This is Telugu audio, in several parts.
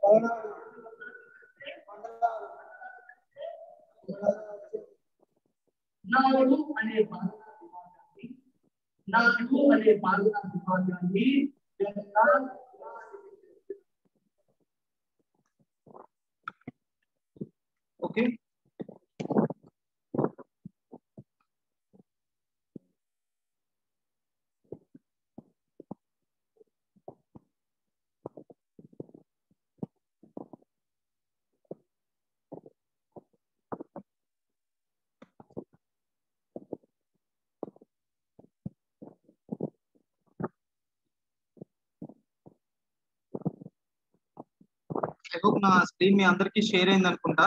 నాడు అనే బాధన విభాగాన్ని నాడు అనే బాధన విభాగాన్ని ఎంత ఓకే ఐ హోప్ నా స్క్రీన్ మీ అందరికి షేర్ అయింది అనుకుంటా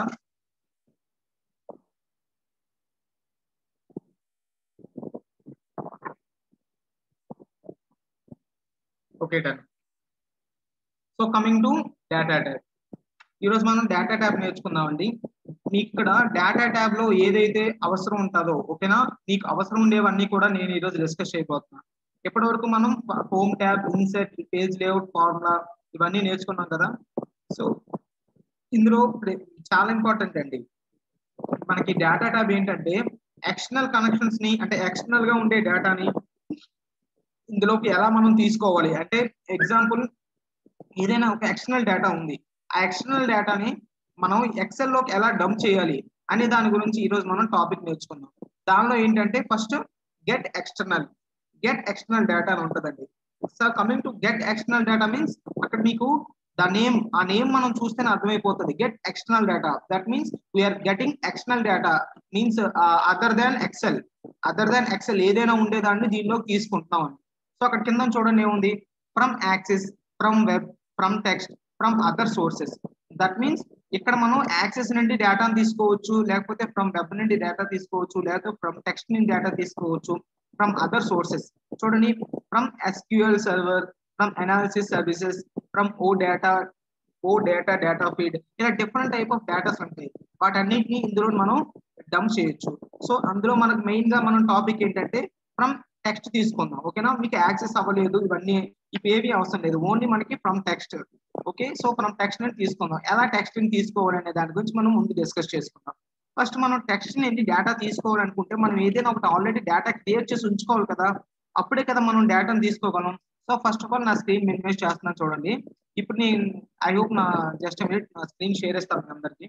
okay done so coming to data tab ఈరోజు మనం డేటా ట్యాబ్ నేర్చుకుందామండి మీకు ఇక్కడ డేటా ట్యాబ్ లో ఏదైతే అవసరం ఉంటుందో ఓకేనా మీకు అవసరం ఉండేవన్నీ కూడా నేను ఈరోజు డిస్కస్ చేయబోతున్నాను ఇప్పటి వరకు మనం home tab insert page layout formula ఇవన్నీ నేర్చుకున్నాం కదా సో ఇందులో ప్రే- చాలా ఇంపార్టెంట్ అండి మనకి డేటా ట్యాబ్ ఏంటంటే ఎక్స్టర్నల్ కనెక్షన్స్ ని అంటే ఎక్స్టర్నల్ గా ఉండే డేటాని ఇందులోకి ఎలా మనం తీసుకోవాలి అంటే ఎగ్జాంపుల్ ఏదైనా ఒక ఎక్స్టర్నల్ డేటా ఉంది ఆ ఎక్స్టర్నల్ డేటాని మనం ఎక్సెల్ లోకి ఎలా డంప్ చేయాలి అనే దాని గురించి ఈ రోజు మనం టాపిక్ నేర్చుకుందాం దానిలో ఏంటంటే first get external get external data అని ఉంటుందండి so coming to get external data means అక్కడ మీకు ద నేమ్ ఆ నేమ్ మనం చూస్తేనే అర్థమైపోతుంది get external data that means we are getting external data means other than Excel other than Excel ఏదైనా ఉండేదాన్ని దీనిలోకి తీసుకుంటున్నాం అండి సో అక్కడ కింద చూడండి ఏముంది from Access from web from text from other sources that means ఇక్కడ మనం యాక్సెస్ నుండి డేటాను తీసుకోవచ్చు లేకపోతే ఫ్రమ్ వెబ్ నుండి డేటా తీసుకోవచ్చు లేకపోతే ఫ్రమ్ టెక్స్ట్ నుండి డేటా తీసుకోవచ్చు ఫ్రమ్ అదర్ సోర్సెస్ చూడండి from SQL server from analysis services from OData OData data feed ఇలా డిఫరెంట్ టైప్ ఆఫ్ డేటాస్ ఉంటాయి వాటన్నిటిని ఇందులో మనం డంప్ చేయొచ్చు సో అందులో మనకు మెయిన్ గా మనం టాపిక్ ఏంటంటే ఫ్రమ్ టెక్స్ట్ తీసుకుందాం ఓకేనా మీకు యాక్సెస్ అవ్వలేదు ఇవన్నీ ఇవి ఏవి అవసరం లేదు ఓన్లీ మనకి from text okay so from text ని తీసుకుందాం ఎలా టెక్స్ట్ ని తీసుకోవాలి అనే దాని గురించి మనం ముందు డిస్కస్ చేసుకుందాం ఫస్ట్ మనం టెక్స్ట్ ని డేటా తీసుకోవాలనుకుంటే మనం ఏదైనా ఒకటి ఆల్రెడీ డేటా క్రియేట్ చేసి ఉంచుకోవాలి కదా అప్పుడే కదా మనం డేటాను తీసుకోగలం సో ఫస్ట్ ఆఫ్ ఆల్ నా స్క్రీన్ మినిమైజ్ చేస్తున్నాను చూడండి ఇప్పుడు నేను ఐ హోప్ నా జస్ట్ మినిట్ నా స్క్రీన్ షేర్ ఇస్తాను మీ అందరికి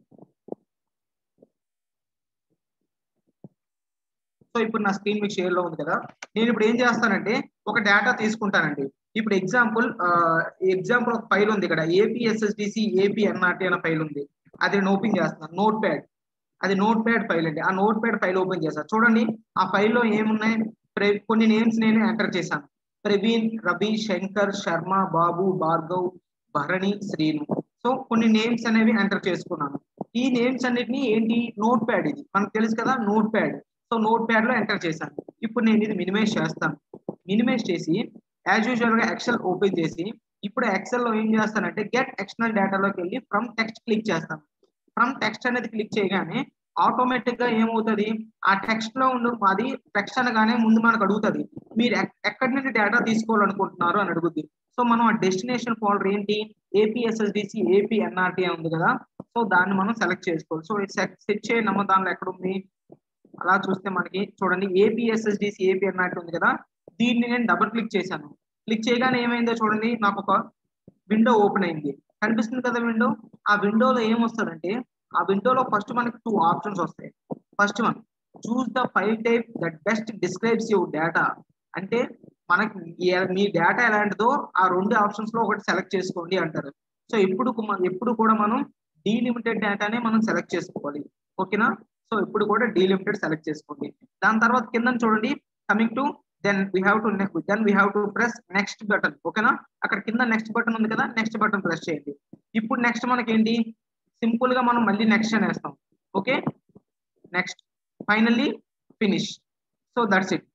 సో ఇప్పుడు నా స్క్రీన్ మీకు షేర్ లో ఉంది కదా నేను ఇప్పుడు ఏం చేస్తానంటే ఒక డేటా తీసుకుంటానండి ఇప్పుడు ఎగ్జాంపుల్ ఎగ్జాంపుల్ ఒక ఫైల్ ఉంది ఇక్కడ ఏపీఎస్ఎస్డిసి ఏపీ ఎన్ఆర్టీ అనే ఫైల్ ఉంది అది నేను ఓపెన్ చేస్తున్నాను నోట్ ప్యాడ్ అది నోట్ ప్యాడ్ ఫైల్ అండి ఆ నోట్ ప్యాడ్ ఫైల్ ఓపెన్ చేస్తాను చూడండి ఆ ఫైల్లో ఏమున్నాయి ప్ర- కొన్ని నేమ్స్ నేను ఎంటర్ చేశాను ప్రవీణ్ రవి శంకర్ శర్మ బాబు భార్గవ్ భరణి శ్రీను సో కొన్ని నేమ్స్ అనేవి ఎంటర్ చేసుకున్నాను ఈ నేమ్స్ అన్నిటిని ఏంటి నోట్ ప్యాడ్ ఇది మనకు తెలుసు కదా notepad so notepad లో ఎంటర్ చేశాను ఇప్పుడు నేను ఇది మినిమైజ్ చేస్తాను మినిమైజ్ చేసి యాజ్ యూజువల్ గా ఎక్సెల్ ఓపెన్ చేసి ఇప్పుడు ఎక్సెల్ లో ఏం చేస్తానంటే గెట్ ఎక్స్టర్నల్ డేటాలోకి వెళ్ళి ఫ్రమ్ టెక్స్ట్ క్లిక్ చేస్తాను ఫ్రమ్ టెక్స్ట్ అనేది క్లిక్ చేయగానే ఆటోమేటిక్ గా ఏమవుతుంది ఆ టెక్స్ట్ లో ఉండు అది టెక్స్ట్ అనగానే ముందు మనకు అడుగుతుంది మీరు ఎక్- ఎక్కడి నుండి డేటా తీసుకోవాలనుకుంటున్నారు అని అడుగుద్ది సో మనం ఆ డెస్టినేషన్ ఫోల్డర్ ఏంటి ఏపీఎస్ఎస్డిసి ఏపీ ఎన్ఆర్టీ అని ఉంది కదా సో దాన్ని మనం సెలెక్ట్ చేసుకోవాలి సో సెట్ చేయనమ్మ దానిలో ఎక్కడ ఉంది అలా చూస్తే మనకి చూడండి ఏపీఎస్ఎస్డిసి ఏపీ ఎన్ఆర్టీ ఉంది కదా దీన్ని నేను డబుల్ క్లిక్ చేశాను క్లిక్ చేయగానే ఏమైందో చూడండి నాకు ఒక విండో ఓపెన్ అయింది కనిపిస్తుంది కదా విండో ఆ విండోలో ఏమొస్తుందంటే ఆ విండోలో ఫస్ట్ మనకి టూ ఆప్షన్స్ వస్తాయి first one choose the file type that best describes your data అంటే మనకి ఏ- మీ డేటా ఎలాంటిదో ఆ రెండు ఆప్షన్స్ లో ఒకటి సెలెక్ట్ చేసుకోండి అంటారు సో ఎప్పుడు కు- మన- ఎప్పుడు కూడా మనం డీలిమిటెడ్ డేటానే మనం సెలెక్ట్ చేసుకోవాలి ఓకేనా సో ఇప్పుడు కూడా డీలిమిటెడ్ సెలెక్ట్ చేసుకోండి దాని తర్వాత కింద చూడండి coming to then we have to then we have to press next button ఓకేనా అక్కడ కింద నెక్స్ట్ బటన్ ఉంది కదా నెక్స్ట్ బటన్ ప్రెస్ చేయండి ఇప్పుడు నెక్స్ట్ మనకి ఏంటి సింపుల్ గా మనం మళ్ళీ నెక్స్ట్ అనేస్తాం okay next finally finish so that's it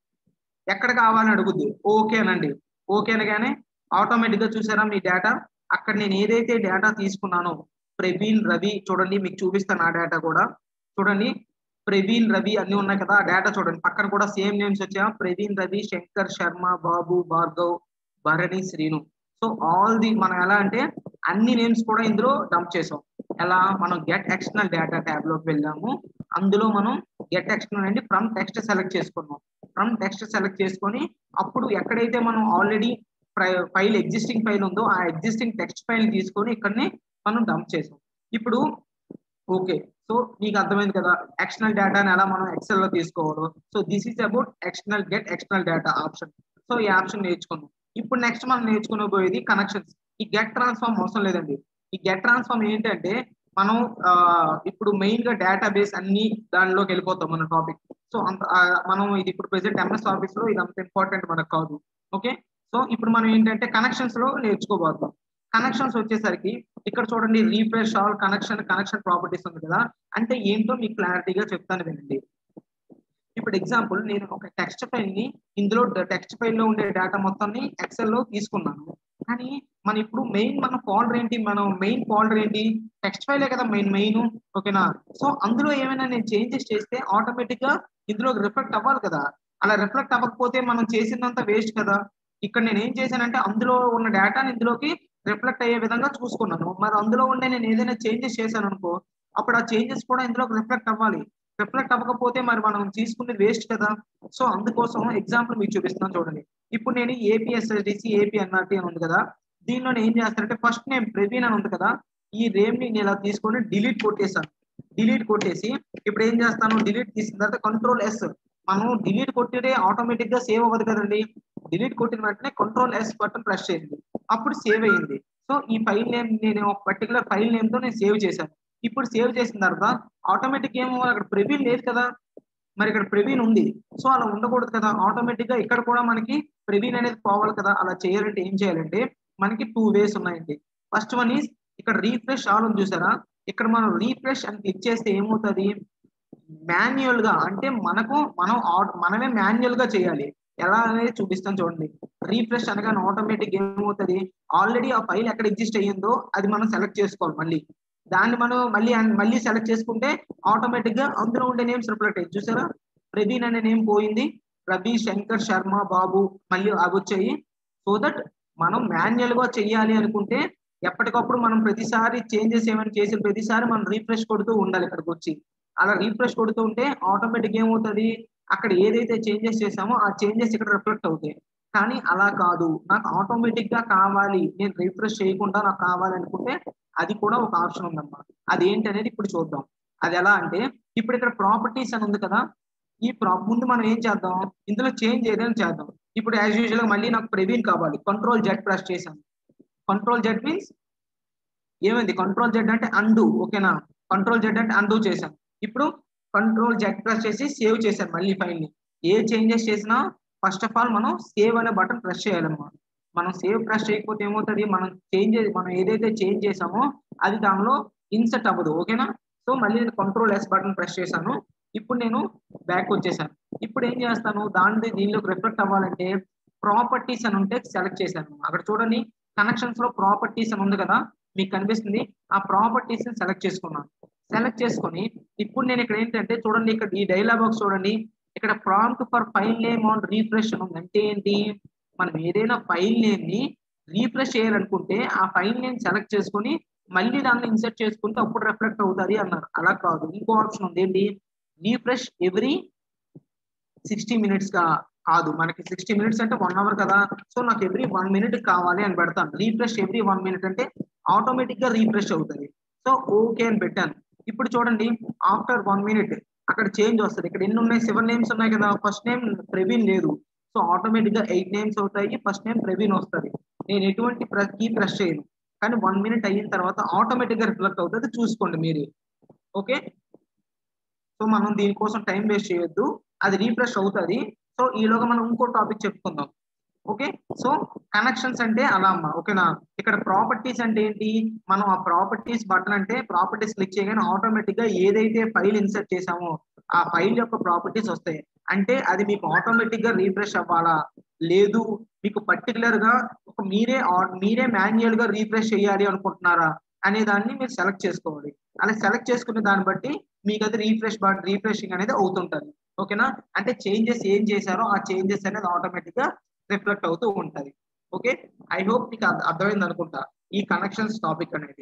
ఎక్కడ కావాలని అడుగుద్ది ఓకే అనండి ఓకే అనగానే ఆటోమేటిక్ గా చూసారా మీ డేటా అక్కడ నేను ఏదైతే డేటా తీసుకున్నానో ప్రవీణ్ రవి చూడండి మీకు చూపిస్తాను ఆ డేటా కూడా చూడండి ప్రవీణ్ రవి అన్ని ఉన్నాయి కదా ఆ డేటా చూడండి పక్కన కూడా సేమ్ నేమ్స్ వచ్చా Praveen Ravi Shankar Sharma Babu Bhargav Bharani Srinu so all the మనం ఎలా అంటే అన్ని నేమ్స్ కూడా ఇందులో డంప్ చేసాం ఎలా మనం గెట్ ఎక్స్టర్నల్ డేటా ట్యాబ్ లోకి వెళ్ళాము అందులో మనం గెట్ ఎక్స్టర్నల్ అండి ఫ్రమ్ టెక్స్ట్ సెలెక్ట్ చేసుకున్నాం ఫ్రమ్ టెక్స్ట్ సెలెక్ట్ చేసుకొని అప్పుడు ఎక్కడైతే మనం ఆల్రెడీ ఫైల్ ఎగ్జిస్టింగ్ ఫైల్ ఉందో ఆ ఎగ్జిస్టింగ్ టెక్స్ట్ ఫైల్ తీసుకొని ఇక్కడనే మనం డంప్ చేసాం ఇప్పుడు ఓకే సో మీకు అర్థమైంది కదా ఎక్స్టర్నల్ డేటాని ఎలా మనం ఎక్సెల్ లో తీసుకోవాలో so this is about external get external data option so ఈ ఆప్షన్ నేర్చుకున్నాం ఇప్పుడు నెక్స్ట్ మనం నేర్చుకునే పోయేది కనెక్షన్స్ ఈ గెట్ ట్రాన్స్ఫార్మ్ అవసరం లేదండి ఈ గెట్ ట్రాన్స్ఫార్మ్ ఏంటంటే మనం ఇప్పుడు మెయిన్ గా డేటాబేస్ అన్ని దానిలోకి వెళ్ళిపోతాం మన టాపిక్ సో అంత మనం ఇది ఇప్పుడు ప్రెసెంట్ ఎంఎస్ ఆఫీస్ లో ఇది అంత ఇంపార్టెంట్ మనకు కాదు ఓకే సో ఇప్పుడు మనం ఏంటంటే కనెక్షన్స్ లో నేర్చుకోబోతున్నాం కనెక్షన్స్ వచ్చేసరికి ఇక్కడ చూడండి refresh all connection connection properties ఉంది కదా అంటే ఏంటో మీకు క్లారిటీగా చెప్తాను వినండి ఇప్పుడు ఎగ్జాంపుల్ నేను ఒక టెక్స్ట్ ఫైల్ ని ఇందులో టెక్స్ట్ ఫైల్ లో ఉండే డేటా మొత్తాన్ని ఎక్సెల్ లో తీసుకున్నాను కానీ మన ఇప్పుడు మెయిన్ మన ఫోల్డర్ ఏంటి మనం మెయిన్ ఫోల్డర్ ఏంటి టెక్స్ట్ ఫైలే కదా మెయిన్ మెయిన్ ఓకేనా సో అందులో ఏమైనా నేను చేంజెస్ చేస్తే ఆటోమేటిక్ గా ఇందులో రిఫ్లెక్ట్ అవ్వాలి కదా అలా రిఫ్లెక్ట్ అవ్వకపోతే మనం చేసిందంతా వేస్ట్ కదా ఇక్కడ నేను ఏం చేశానంటే అందులో ఉన్న డేటాని ఇందులోకి రిఫ్లెక్ట్ అయ్యే విధంగా చూసుకున్నాను మరి అందులో ఉండే నేను ఏదైనా చేంజెస్ చేశాను అనుకో అప్పుడు ఆ చేంజెస్ కూడా ఇందులోకి రిఫ్లెక్ట్ అవ్వాలి రిఫ్లెక్ట్ అవ్వకపోతే మరి మనం తీసుకునేది వేస్ట్ కదా సో అందుకోసం ఎగ్జాంపుల్ మీకు చూపిస్తున్నాను చూడండి ఇప్పుడు నేను ఏపీఎస్ఎస్డిసి ఏపీ ఎన్ఆర్టీ అని ఉంది కదా దీనిలో నేను ఏం చేస్తానంటే ఫస్ట్ నేను ప్రవీణ్ అని ఉంది కదా ఈ రేమ్ ని నేను ఇలా తీసుకొని డిలీట్ కొట్టేసాను డిలీట్ కొట్టేసి ఇప్పుడు ఏం చేస్తాను డిలీట్ తీసిన తర్వాత కంట్రోల్ ఎస్ మనం డిలీట్ కొట్టితే ఆటోమేటిక్ గా సేవ్ అవ్వదు కదండి డిలీట్ కొట్టిన వెంటనే కంట్రోల్ ఎస్ బటన్ ప్రెస్ చేయండి అప్పుడు సేవ్ అయ్యింది సో ఈ ఫైల్ నేమ్ నేను ఒక పర్టికులర్ ఫైల్ నేమ్ తో నేను సేవ్ చేశాను ఇప్పుడు సేవ్ చేసిన తర్వాత ఆటోమేటిక్ ఏమో అక్కడ ప్రవీణ్ లేదు కదా మరి ఇక్కడ ప్రవీణ్ ఉంది సో అలా ఉండకూడదు కదా ఆటోమేటిక్ గా ఇక్కడ కూడా మనకి ప్రవీణ్ అనేది పోవాలి కదా అలా చేయాలంటే ఏం చేయాలంటే మనకి టూ వేస్ ఉన్నాయండి ఫస్ట్ వన్ ఈజ్ ఇక్కడ రీఫ్రెష్ ఆల్ ఉంది చూసారా ఇక్కడ మనం రీఫ్రెష్ అని క్లిక్ చేస్తే ఏమవుతుంది మాన్యువల్ గా అంటే మనకు మనం మనమే మాన్యువల్ గా చేయాలి ఎలా అనేది చూపిస్తాను చూడండి రీఫ్రెష్ అనగానే ఆటోమేటిక్ ఏమవుతుంది ఆల్రెడీ ఆ ఫైల్ ఎక్కడ ఎగ్జిస్ట్ అయ్యిందో అది మనం సెలెక్ట్ చేసుకోవాలి మళ్ళీ దాన్ని మనం మళ్ళీ మళ్ళీ సెలెక్ట్ చేసుకుంటే ఆటోమేటిక్ గా అందులో ఉండే నేమ్స్ రిఫ్లెక్ట్ అయ్యి చూసారా ప్రవీణ్ అనే నేమ్ పోయింది రవి శంకర్ శర్మ బాబు మళ్ళీ అవి వచ్చాయి సో దట్ మనం మాన్యువల్ గా చెయ్యాలి అనుకుంటే ఎప్పటికప్పుడు మనం ప్రతిసారి చేంజెస్ ఏమైనా చేసిన ప్రతిసారి మనం రీఫ్రెష్ కొడుతూ ఉండాలి ఇక్కడికి వచ్చి అలా రీఫ్రెష్ కొడుతూ ఉంటే ఆటోమేటిక్ ఏమవుతుంది అక్కడ ఏదైతే చేంజెస్ చేసామో ఆ చేంజెస్ ఇక్కడ రిఫ్లెక్ట్ అవుతాయి కానీ అలా కాదు నాకు ఆటోమేటిక్ గా కావాలి నేను రీఫ్రెష్ చేయకుండా నాకు కావాలి అనుకుంటే అది కూడా ఒక ఆప్షన్ ఉందన్నమాట అది ఏంటి అనేది ఇప్పుడు చూద్దాం అది ఎలా అంటే ఇప్పుడు ఇక్కడ ప్రాపర్టీస్ అని ఉంది కదా ఈ ప్రా ముందు మనం ఏం చేద్దాం ఇందులో చేంజ్ ఏదైనా చేద్దాం ఇప్పుడు యాజ్ యూజువల్ గా మళ్ళీ నాకు ప్రవీణ్ కావాలి కంట్రోల్ జెడ్ ప్రెస్ చేశాను కంట్రోల్ జెడ్ మీన్స్ ఏమైంది కంట్రోల్ జెడ్ అంటే అండు ఓకేనా కంట్రోల్ జెడ్ అంటే అండు చేశాను ఇప్పుడు కంట్రోల్ జెడ్ ప్రెస్ చేసి సేవ్ చేశాను మళ్ళీ ఫైల్ ని ఏ చేంజెస్ చేసినా ఫస్ట్ ఆఫ్ ఆల్ మనం సేవ్ అనే బటన్ ప్రెస్ చేయాలన్నమాట మనం సేవ్ ప్రెస్ చేయకపోతే ఏమవుతుంది మనం చేంజ్ మనం ఏదైతే చేంజ్ చేసామో అది దానిలో ఇన్సర్ట్ అవ్వదు ఓకేనా సో మళ్ళీ నేను కంట్రోల్ ఎస్ బటన్ ప్రెస్ చేశాను ఇప్పుడు నేను బ్యాక్ వచ్చేసాను ఇప్పుడు ఏం చేస్తాను దాని దీనిలోకి రిఫ్లెక్ట్ అవ్వాలంటే ప్రాపర్టీస్ అని ఉంటే సెలెక్ట్ చేశాను అక్కడ చూడండి కనెక్షన్స్ లో ప్రాపర్టీస్ అని ఉంది కదా మీకు కనిపిస్తుంది ఆ ప్రాపర్టీస్ ని సెలెక్ట్ చేసుకున్నాను సెలెక్ట్ చేసుకొని ఇప్పుడు నేను ఇక్కడ ఏంటంటే చూడండి ఇక్కడ ఈ డైలాగ్ బాక్స్ చూడండి ఇక్కడ prompt for file name on refresh అని ఉంది అంటే ఏంటి మనం ఏదైనా ఫైల్ నేమ్ ని రీఫ్రెష్ చేయాలనుకుంటే ఆ ఫైల్ నేమ్ సెలెక్ట్ చేసుకొని మళ్ళీ దాన్ని ఇన్సర్ట్ చేసుకుంటే అప్పుడు రిఫ్లెక్ట్ అవుతుంది అన్నారు అలా కాదు ఇంకో ఆప్షన్ ఉంది ఏంటి రీఫ్రెష్ ఎవ్రీ సిక్స్టీ మినిట్స్ గా కాదు మనకి సిక్స్టీ మినిట్స్ అంటే వన్ అవర్ కదా సో నాకు ఎవ్రీ వన్ మినిట్ కావాలి అని పెడతాను రీఫ్రెష్ ఎవ్రీ వన్ మినిట్ అంటే ఆటోమేటిక్ గా రీఫ్రెష్ అవుతుంది సో ఓకే అని పెట్టాను ఇప్పుడు చూడండి ఆఫ్టర్ వన్ మినిట్ అక్కడ చేంజ్ వస్తుంది ఇక్కడ ఎన్ని ఉన్నాయి సెవెన్ నేమ్స్ ఉన్నాయి కదా ఫస్ట్ నేమ్ ప్రవీణ్ లేదు సో ఆటోమేటిక్ గా ఎయిట్ నేమ్స్ అవుతాయి ఫస్ట్ నేమ్ ప్రవీణ్ వస్తుంది నేను ఎటువంటి కీ ప్రెస్ చేయను కానీ వన్ మినిట్ అయిన తర్వాత ఆటోమేటిక్ గా రిఫ్లెక్ట్ అవుతుంది చూసుకోండి మీరు ఓకే సో మనం దీనికోసం టైం వేస్ట్ చేయొద్దు అది రీఫ్రెష్ అవుతుంది సో ఈలోగా మనం ఇంకో టాపిక్ చెప్పుకుందాం ఓకే సో కనెక్షన్స్ అంటే అలా అమ్మా ఓకేనా ఇక్కడ ప్రాపర్టీస్ అంటే ఏంటి మనం ఆ ప్రాపర్టీస్ బటన్ అంటే ప్రాపర్టీస్ క్లిక్ చేయగానే ఆటోమేటిక్ గా ఏదైతే ఫైల్ ఇన్సర్ట్ చేసామో ఆ ఫైల్ యొక్క ప్రాపర్టీస్ వస్తాయి అంటే అది మీకు ఆటోమేటిక్ గా రీఫ్రెష్ అవ్వాలా లేదు మీకు పర్టికులర్ గా ఒక మీరే మీరే మాన్యువల్ గా రీఫ్రెష్ చేయాలి అనుకుంటున్నారా అనే దాన్ని మీరు సెలెక్ట్ చేసుకోవాలి అలా సెలెక్ట్ చేసుకునే దాన్ని బట్టి మీకు అది రీఫ్రెష్ రీఫ్రెషింగ్ అనేది అవుతుంటది ఓకేనా అంటే చేంజెస్ ఏం చేశారో ఆ చేంజెస్ అనేది ఆటోమేటిక్ గా రిఫ్లెక్ట్ అవుతూ ఉంటది ఓకే ఐ హోప్ మీకు అర్థ- అర్థమైంది అనుకుంటా ఈ కనెక్షన్స్ టాపిక్ అనేది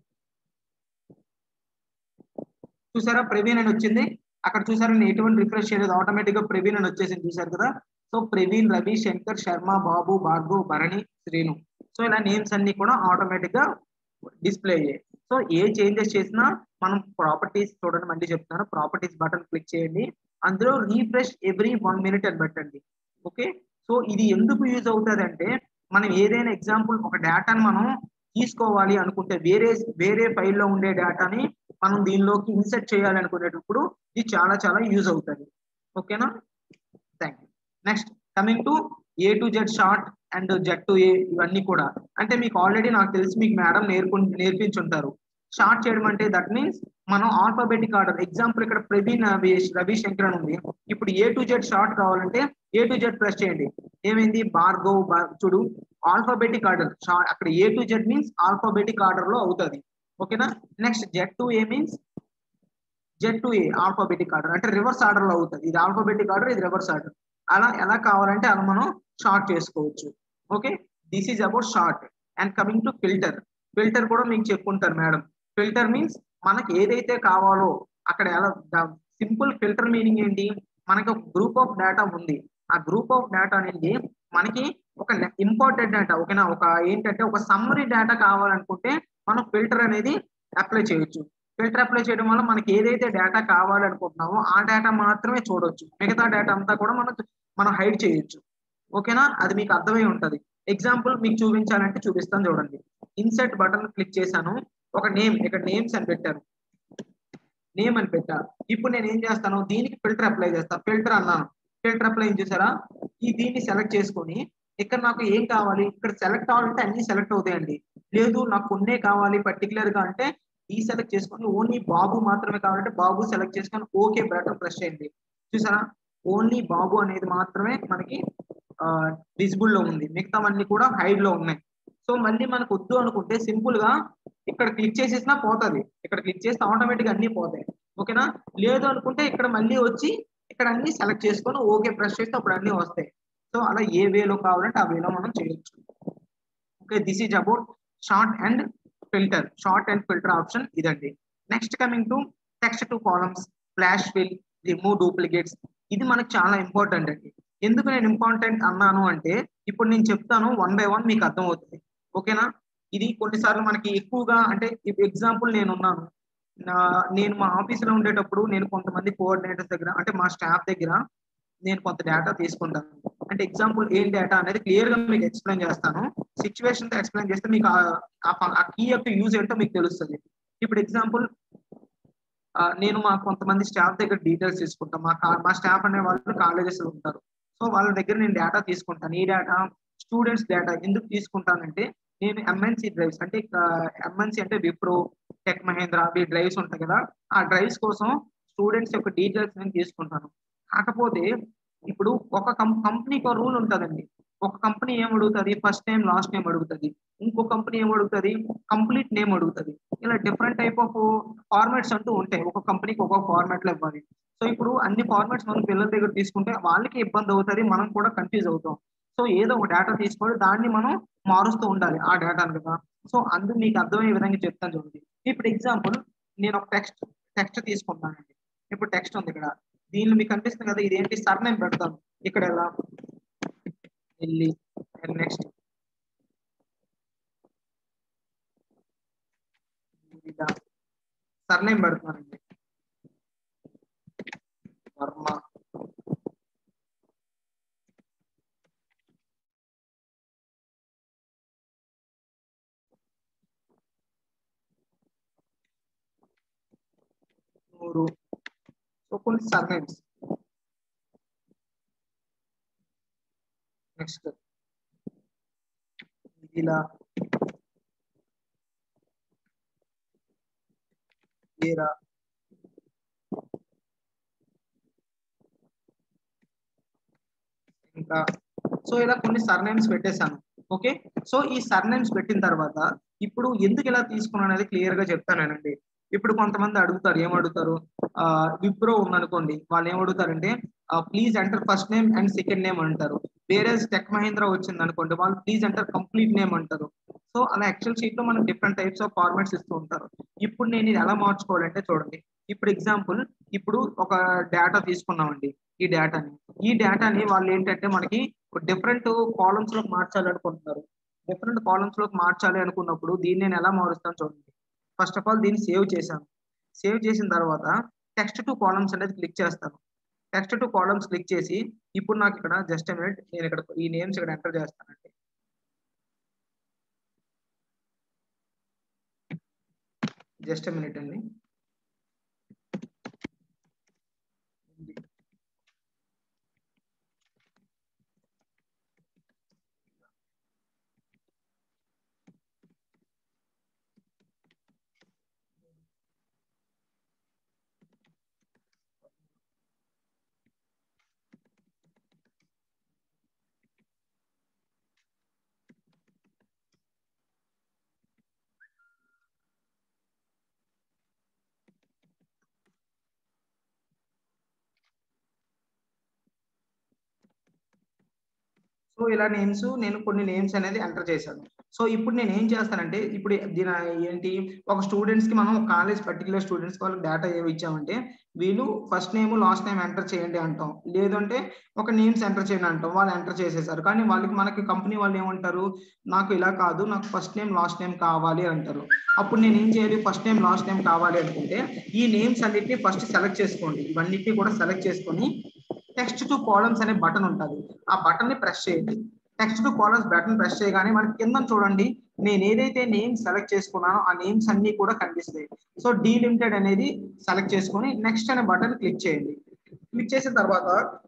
చూసారా ప్రవీణ్ అని వచ్చింది అక్కడ చూసారా నేను ఎటువంటి రిఫ్రెష్ చేయలేదు ఆటోమేటిక్ గా ప్రవీణ్ అని వచ్చేసింది చూసారు కదా సో ప్రవీణ్ రవి శంకర్ శర్మ బాబు భార్గవ్ భరణి శ్రీను సో ఇలా నేమ్స్ అన్ని కూడా ఆటోమేటిక్ గా డిస్ప్లే అయ్యాయి సో ఏ చేంజెస్ చేసినా మనం ప్రాపర్టీస్ చూడండి మళ్ళీ చెప్తున్నాను ప్రాపర్టీస్ బటన్ క్లిక్ చేయండి అందులో రీఫ్రెష్ ఎవ్రీ వన్ మినిట్ అని పెట్టండి ఓకే సో ఇది ఎందుకు యూజ్ అవుతుంది అంటే మనం ఏదైనా ఎగ్జాంపుల్ ఒక డేటాని మనం తీసుకోవాలి అనుకుంటే వేరే వేరే ఫైల్లో ఉండే డేటాని మనం దీనిలోకి ఇన్సర్ట్ చేయాలి అనుకునేటప్పుడు ఇది చాలా చాలా యూజ్ అవుతుంది ఓకేనా thank you next coming to A to Z short and Z to A ఇవన్నీ కూడా అంటే మీకు ఆల్రెడీ నాకు తెలిసి మీకు మేడం నేర్పు నేర్పించుంటారు షార్ట్ చేయడం అంటే దట్ మీన్స్ మనం ఆల్ఫాబెటిక్ ఆర్డర్ ఎగ్జాంపుల్ ఇక్కడ ప్రవీణ్ రవి రవిశంకర్ అని ఉంది ఇప్పుడు ఏ టు జెడ్ షార్ట్ కావాలంటే ఏ టు జెడ్ ప్రెస్ చేయండి ఏమైంది భార్గవ్ భార్- చూడు ఆల్ఫాబెటిక్ ఆర్డర్ అక్కడ A to Z means alphabetic order లో అవుతుంది ఓకేనా next Z to A means Z to A alphabetic order అంటే రివర్స్ ఆర్డర్ లో అవుతుంది ఇది ఆల్ఫాబెటిక్ ఆర్డర్ ఇది రివర్స్ ఆర్డర్ అలా ఎలా కావాలంటే అలా మనం షార్ట్ చేసుకోవచ్చు okay this is about sort and coming to filter filter కూడా మీకు చెప్పుకుంటారు మేడం ఫిల్టర్ మీన్స్ మనకి ఏదైతే కావాలో అక్కడ ఎలా సింపుల్ ఫిల్టర్ మీనింగ్ ఏంటి మనకి ఒక గ్రూప్ ఆఫ్ డేటా ఉంది ఆ గ్రూప్ ఆఫ్ డేటా అనేది మనకి ఒక ఇంపార్టెంట్ డేటా ఓకేనా ఒక ఏంటంటే ఒక సమ్మరీ డేటా కావాలనుకుంటే మనం ఫిల్టర్ అనేది అప్లై చేయొచ్చు ఫిల్టర్ అప్లై చేయడం వల్ల మనకి ఏదైతే డేటా కావాలనుకుంటున్నామో ఆ డేటా మాత్రమే చూడొచ్చు మిగతా డేటా అంతా కూడా మనం మనం హైడ్ చేయొచ్చు ఓకేనా అది మీకు అర్థమై ఉంటది ఎగ్జాంపుల్ మీకు చూపించాలంటే చూపిస్తాను చూడండి ఇన్సర్ట్ బటన్ క్లిక్ చేశాను ఒక నేమ్ ఇక్కడ నేమ్స్ అని పెట్టాను నేమ్ అని పెట్టా ఇప్పుడు నేను ఏం చేస్తాను దీనికి ఫిల్టర్ అప్లై చేస్తాను ఫిల్టర్ అన్నాను ఫిల్టర్ అప్లై చేశారా ఈ దీన్ని సెలెక్ట్ చేసుకొని ఇక్కడ నాకు ఏం కావాలి ఇక్కడ సెలెక్ట్ అవ్వాలంటే అన్ని సెలెక్ట్ అవుతాయండి లేదు నాకు కొన్నే కావాలి పర్టికులర్ గా అంటే ఈ సెలెక్ట్ చేసుకొని ఓన్లీ బాబు మాత్రమే కావాలంటే బాబు సెలెక్ట్ చేసుకొని ఓకే బటన్ ప్రెస్ చేయండి చూసారా ఓన్లీ బాబు అనేది మాత్రమే మనకి విజిబుల్ లో ఉంది మిగతావన్నీ కూడా హైడ్ లో ఉన్నాయి సో మళ్ళీ మనకు వద్దు అనుకుంటే సింపుల్ గా ఇక్కడ క్లిక్ చేసేసినా పోతుంది ఇక్కడ క్లిక్ చేస్తే ఆటోమేటిక్ అన్ని పోతాయి ఓకేనా లేదు అనుకుంటే ఇక్కడ మళ్ళీ వచ్చి ఇక్కడ అన్ని సెలెక్ట్ చేసుకొని ఓకే ప్రెస్ చేస్తే అప్పుడు అన్ని వస్తాయి సో అలా ఏ వేలో కావాలంటే ఆ వేలో మనం చేయొచ్చు okay this is about sort and filter sort and filter option ఇదండి next coming to text to columns flash fill remove duplicates ఇది మనకు చాలా ఇంపార్టెంట్ అండి ఎందుకు నేను ఇంపార్టెంట్ అన్నాను అంటే ఇప్పుడు నేను చెప్తాను వన్ బై వన్ మీకు అర్థం అవుతుంది ఓకేనా ఇది కొన్నిసార్లు మనకి ఎక్కువగా అంటే ఎగ్జాంపుల్ నేను ఉన్నాను నా- నేను మా ఆఫీసులో ఉండేటప్పుడు నేను కొంతమంది కోఆర్డినేటర్స్ దగ్గర అంటే మా స్టాఫ్ దగ్గర నేను కొంత డేటా తీసుకుంటాను అంటే ఎగ్జాంపుల్ ఏం డేటా అనేది క్లియర్ గా మీకు ఎక్స్ప్లెయిన్ చేస్తాను సిచ్యువేషన్ తో ఎక్స్ప్లెయిన్ చేస్తే మీకు ఆ- ఆ ఫ- ఆ కీ యొక్క యూజ్ ఏంటో మీకు తెలుస్తుంది ఇప్పుడు ఎగ్జాంపుల్ నేను మా కొంతమంది స్టాఫ్ దగ్గర డీటెయిల్స్ తీసుకుంటాను మా కా- మా స్టాఫ్ అనే వాళ్ళు కాలేజెస్ లో ఉంటారు సో వాళ్ళ దగ్గర నేను డేటా తీసుకుంటాను ఈ డేటా స్టూడెంట్స్ డేటా ఎందుకు తీసుకుంటానంటే నేను ఎంఎన్సి డ్రైవ్స్ అంటే ఎంఎన్సి అంటే విప్రో టెక్ మహేంద్ర అవి డ్రైవ్స్ ఉంటాయి కదా ఆ డ్రైవ్స్ కోసం స్టూడెంట్స్ యొక్క డీటెయిల్స్ నేను తీసుకుంటాను కాకపోతే ఇప్పుడు ఒక కంపెనీకి ఒక రూల్ ఉంటుందండి ఒక కంపెనీ ఏం అడుగుతుంది ఫస్ట్ నేమ్ లాస్ట్ నేమ్ అడుగుతుంది ఇంకో కంపెనీ ఏం అడుగుతుంది కంప్లీట్ నేమ్ అడుగుతుంది ఇలా డిఫరెంట్ టైప్ ఆఫ్ ఫార్మాట్స్ అంటూ ఉంటాయి ఒక కంపెనీకి ఒక్కొక్క ఫార్మాట్ లో ఇవ్వాలి సో ఇప్పుడు అన్ని ఫార్మాట్స్ మనం పిల్లల దగ్గర తీసుకుంటే వాళ్ళకి ఇబ్బంది అవుతుంది మనం కూడా కన్ఫ్యూజ్ అవుతాం సో ఏదో ఒక డేటా తీసుకొని దాన్ని మనం మారుస్తూ ఉండాలి ఆ డేటాను కదా సో అందుకు మీకు అర్థమయ్యే విధంగా చెప్తాను చూడండి ఇప్పుడు ఎగ్జాంపుల్ నేను ఒక టెక్స్ట్ టెక్స్ట్ తీసుకుంటానండి ఇప్పుడు టెక్స్ట్ ఉంది ఇక్కడ దీనిలో మీకు కనిపిస్తుంది కదా ఇదేంటి సర్ నేమ్ పెడతాను ఇక్కడ ఎలా వెళ్ళి నెక్స్ట్ సర్ నేమ్ పెడుతున్నానండి వర్మ నూరు సో కొన్ని సర్ నేమ్స్ నెక్స్ట్ ఇలా ఏరా ఇంకా సో ఇలా కొన్ని సర్నేమ్స్ పెట్టేశాను ఓకే సో ఈ సర్నేమ్స్ పెట్టిన తర్వాత ఇప్పుడు ఎందుకు ఇలా తీసుకున్నాను అనేది క్లియర్ గా చెప్తానండి ఇప్పుడు కొంతమంది అడుగుతారు ఏం అడుగుతారు విప్రో ఉందనుకోండి వాళ్ళు ఏం అడుగుతారంటే please enter first name and second name అంటారు వేరే టెక్ మహీంద్రా వచ్చింది అనుకోండి వాళ్ళు ప్లీజ్ అంటారు కంప్లీట్ నేమ్ అంటారు సో అలా ఎక్సెల్ షీట్ లో మనం డిఫరెంట్ టైప్స్ ఆఫ్ ఫార్మాట్స్ ఇస్తూ ఉంటారు ఇప్పుడు నేను ఇది ఎలా మార్చుకోవాలంటే చూడండి ఇప్పుడు ఎగ్జాంపుల్ ఇప్పుడు ఒక డేటా తీసుకున్నామండి ఈ డేటాని ఈ డేటాని వాళ్ళు ఏంటంటే మనకి డిఫరెంట్ కాలమ్స్ లోకి మార్చాలనుకుంటున్నారు డిఫరెంట్ కాలమ్స్ లోకి మార్చాలి అనుకున్నప్పుడు దీన్ని నేను ఎలా మారుస్తాను చూడండి ఫస్ట్ ఆఫ్ ఆల్ దీన్ని సేవ్ చేశాను సేవ్ చేసిన తర్వాత టెక్స్ట్ టు కాలమ్స్ అనేది క్లిక్ చేస్తాను టెక్స్ట్ టు కాలమ్స్ క్లిక్ చేసి ఇప్పుడు నాకు ఇక్కడ జస్ట్ మినిట్ నేను ఇక్కడ ఈ నేమ్స్ ఇక్కడ ఎంటర్ చేస్తానండి జస్ట్ మినిట్ అండి సో ఇలా నేమ్స్ నేను కొన్ని నేమ్స్ అనేది ఎంటర్ చేశాను సో ఇప్పుడు నేను ఏం చేస్తానంటే ఇప్పుడు దీని ఏంటి ఒక స్టూడెంట్స్ కి మనం కాలేజ్ పర్టికులర్ స్టూడెంట్స్ కి వాళ్ళకి డేటా ఏమి ఇచ్చామంటే వీళ్ళు first name last name enter చేయండి అంటాం లేదంటే ఒక నేమ్స్ ఎంటర్ చేయండి అంటాం వాళ్ళు ఎంటర్ చేసేసారు కానీ వాళ్ళకి మనకి కంపెనీ వాళ్ళు ఏమంటారు నాకు ఇలా కాదు నాకు ఫస్ట్ నేమ్ లాస్ట్ నేమ్ కావాలి అంటారు అప్పుడు నేను ఏం చేయాలి ఫస్ట్ నేమ్ లాస్ట్ నేమ్ కావాలి అనుకుంటే ఈ నేమ్స్ అన్నిటిని ఫస్ట్ సెలెక్ట్ చేసుకోండి ఇవన్నిటిని కూడా సెలెక్ట్ చేసుకొని టెక్స్ట్ టు కాలమ్స్ అనే బటన్ ఉంటుంది ఆ బటన్ ని ప్రెస్ చేయండి text to columns button press చేయగానే మనకి కింద చూడండి నేను ఏదైతే నేమ్ సెలెక్ట్ చేసుకున్నానో ఆ నేమ్స్ అన్ని కూడా కనిపిస్తాయి సో డీలిమిటెడ్ అనేది సెలెక్ట్ చేసుకొని నెక్స్ట్ అనే బటన్ క్లిక్ చేయండి క్లిక్ చేసిన తర్వాత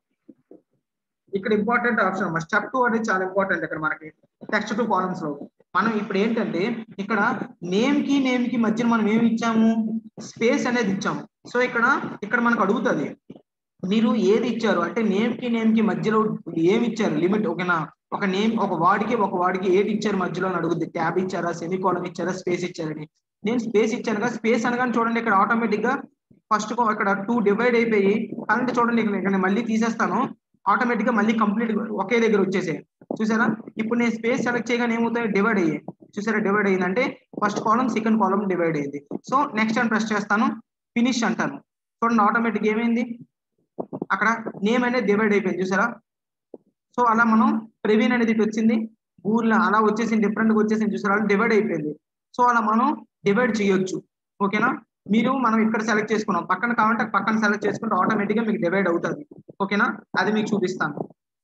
ఇక్కడ ఇంపార్టెంట్ ఆప్షన్ అమ్మా స్టెప్ టూ అనేది చాలా ఇంపార్టెంట్ ఇక్కడ మనకి టెక్స్ట్ టు కాలమ్స్ లో మనం ఇప్పుడు ఏంటంటే ఇక్కడ నేమ్ కి నేమ్ కి మధ్యన మనం ఏమి ఇచ్చాము స్పేస్ అనేది ఇచ్చాము సో ఇక్కడ ఇక్కడ మనకు అడుగుతుంది మీరు ఏది ఇచ్చారు అంటే నేమ్ కి నేమ్ కి మధ్యలో ఏమి ఇచ్చారు లిమిట్ ఓకేనా ఒక నేమ్ ఒక వాడికి ఒక వాడికి ఏది ఇచ్చారు మధ్యలో అని అడుగుద్ది ట్యాబ్ ఇచ్చారా సెమీ కాలం ఇచ్చారా స్పేస్ ఇచ్చారని నేను స్పేస్ ఇచ్చాను కదా స్పేస్ అనగానే చూడండి ఇక్కడ ఆటోమేటిక్ గా ఫస్ట్ ఇక్కడ టూ డివైడ్ అయిపోయి కరెంట్ చూడండి ఇక్కడ ఇక్కడ నేను మళ్ళీ తీసేస్తాను ఆటోమేటిక్ గా మళ్ళీ కంప్లీట్ ఒకే దగ్గర వచ్చేసాయి చూసారా ఇప్పుడు నేను స్పేస్ సెలెక్ట్ చేయగానే ఏమవుతాయి డివైడ్ అయ్యాయి చూసారా డివైడ్ అయ్యిందంటే first column second column divide అయ్యింది సో నెక్స్ట్ అని ప్రెస్ చేస్తాను ఫినిష్ అంటాను చూడండి ఆటోమేటిక్ ఏమైంది అక్కడ నేమ్ అనేది డివైడ్ అయిపోయింది చూసారా సో అలా మనం ప్రవీణ్ అనేది ఇటు వచ్చింది ఊర్లో అలా వచ్చేసింది డిఫరెంట్ గా వచ్చేసింది చూసారా అలా డివైడ్ అయిపోయింది సో అలా మనం డివైడ్ చేయొచ్చు ఓకేనా మీరు మనం ఇక్కడ సెలెక్ట్ చేసుకున్నాం పక్కన కావాలంటే పక్కన సెలెక్ట్ చేసుకుంటే ఆటోమేటిక్ గా మీకు డివైడ్ అవుతుంది ఓకేనా అది మీకు చూపిస్తాను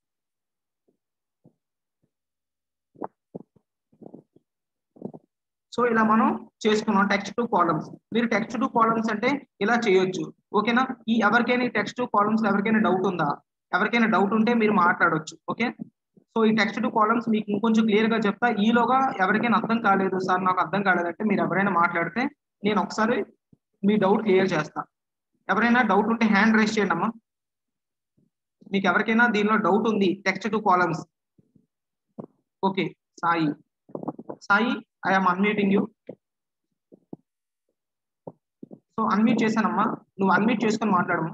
సో ఇలా మనం చేసుకున్నాం టెక్స్ట్ టు కాలమ్స్ మీరు టెక్స్ట్ టు కాలమ్స్ అంటే ఇలా చేయొచ్చు ఓకేనా ఈ ఎవరికైనా ఈ టెక్స్ట్ టు కాలమ్స్ ఎవరికైనా డౌట్ ఉందా ఎవరికైనా డౌట్ ఉంటే మీరు మాట్లాడొచ్చు ఓకే సో ఈ టెక్స్ట్ టు కాలమ్స్ మీకు ఇంకొంచెం క్లియర్ గా చెప్తా ఈలోగా ఎవరికైనా అర్థం కాలేదు సార్ నాకు అర్థం కాలేదంటే మీరు ఎవరైనా మాట్లాడితే నేను ఒకసారి మీ డౌట్ క్లియర్ చేస్తా ఎవరైనా డౌట్ ఉంటే హ్యాండ్ రైస్ చేయండి అమ్మా మీకు ఎవరికైనా దీనిలో డౌట్ ఉంది text to columns okay Sai Sai I'm unmuting you so unmute చేశానమ్మా నువ్వు అన్మ్యూట్ చేసుకొని మాట్లాడమ్మా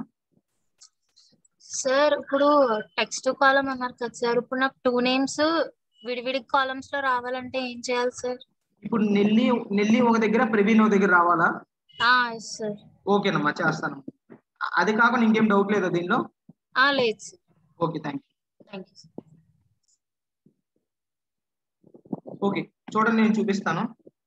సార్ ఇప్పుడు టెక్స్ట్ కాలం అన్నారు కదా సార్ ఇప్పుడు నాకు టూ నేమ్స్ విడివిడి కాలమ్స్ లో రావాలంటే ఏం చేయాలి సార్ ఇప్పుడు నెల్లి నెల్లి ఒక దగ్గర ప్రవీణ్ ఒక దగ్గర రావాలా ఎస్ సార్ ఓకేనమ్మా చేస్తాను అది కాకుండా ఇంకేం డౌట్ లేదా దీనిలో లేదు sir okay thank you thank you okay చూడండి నేను చూపిస్తాను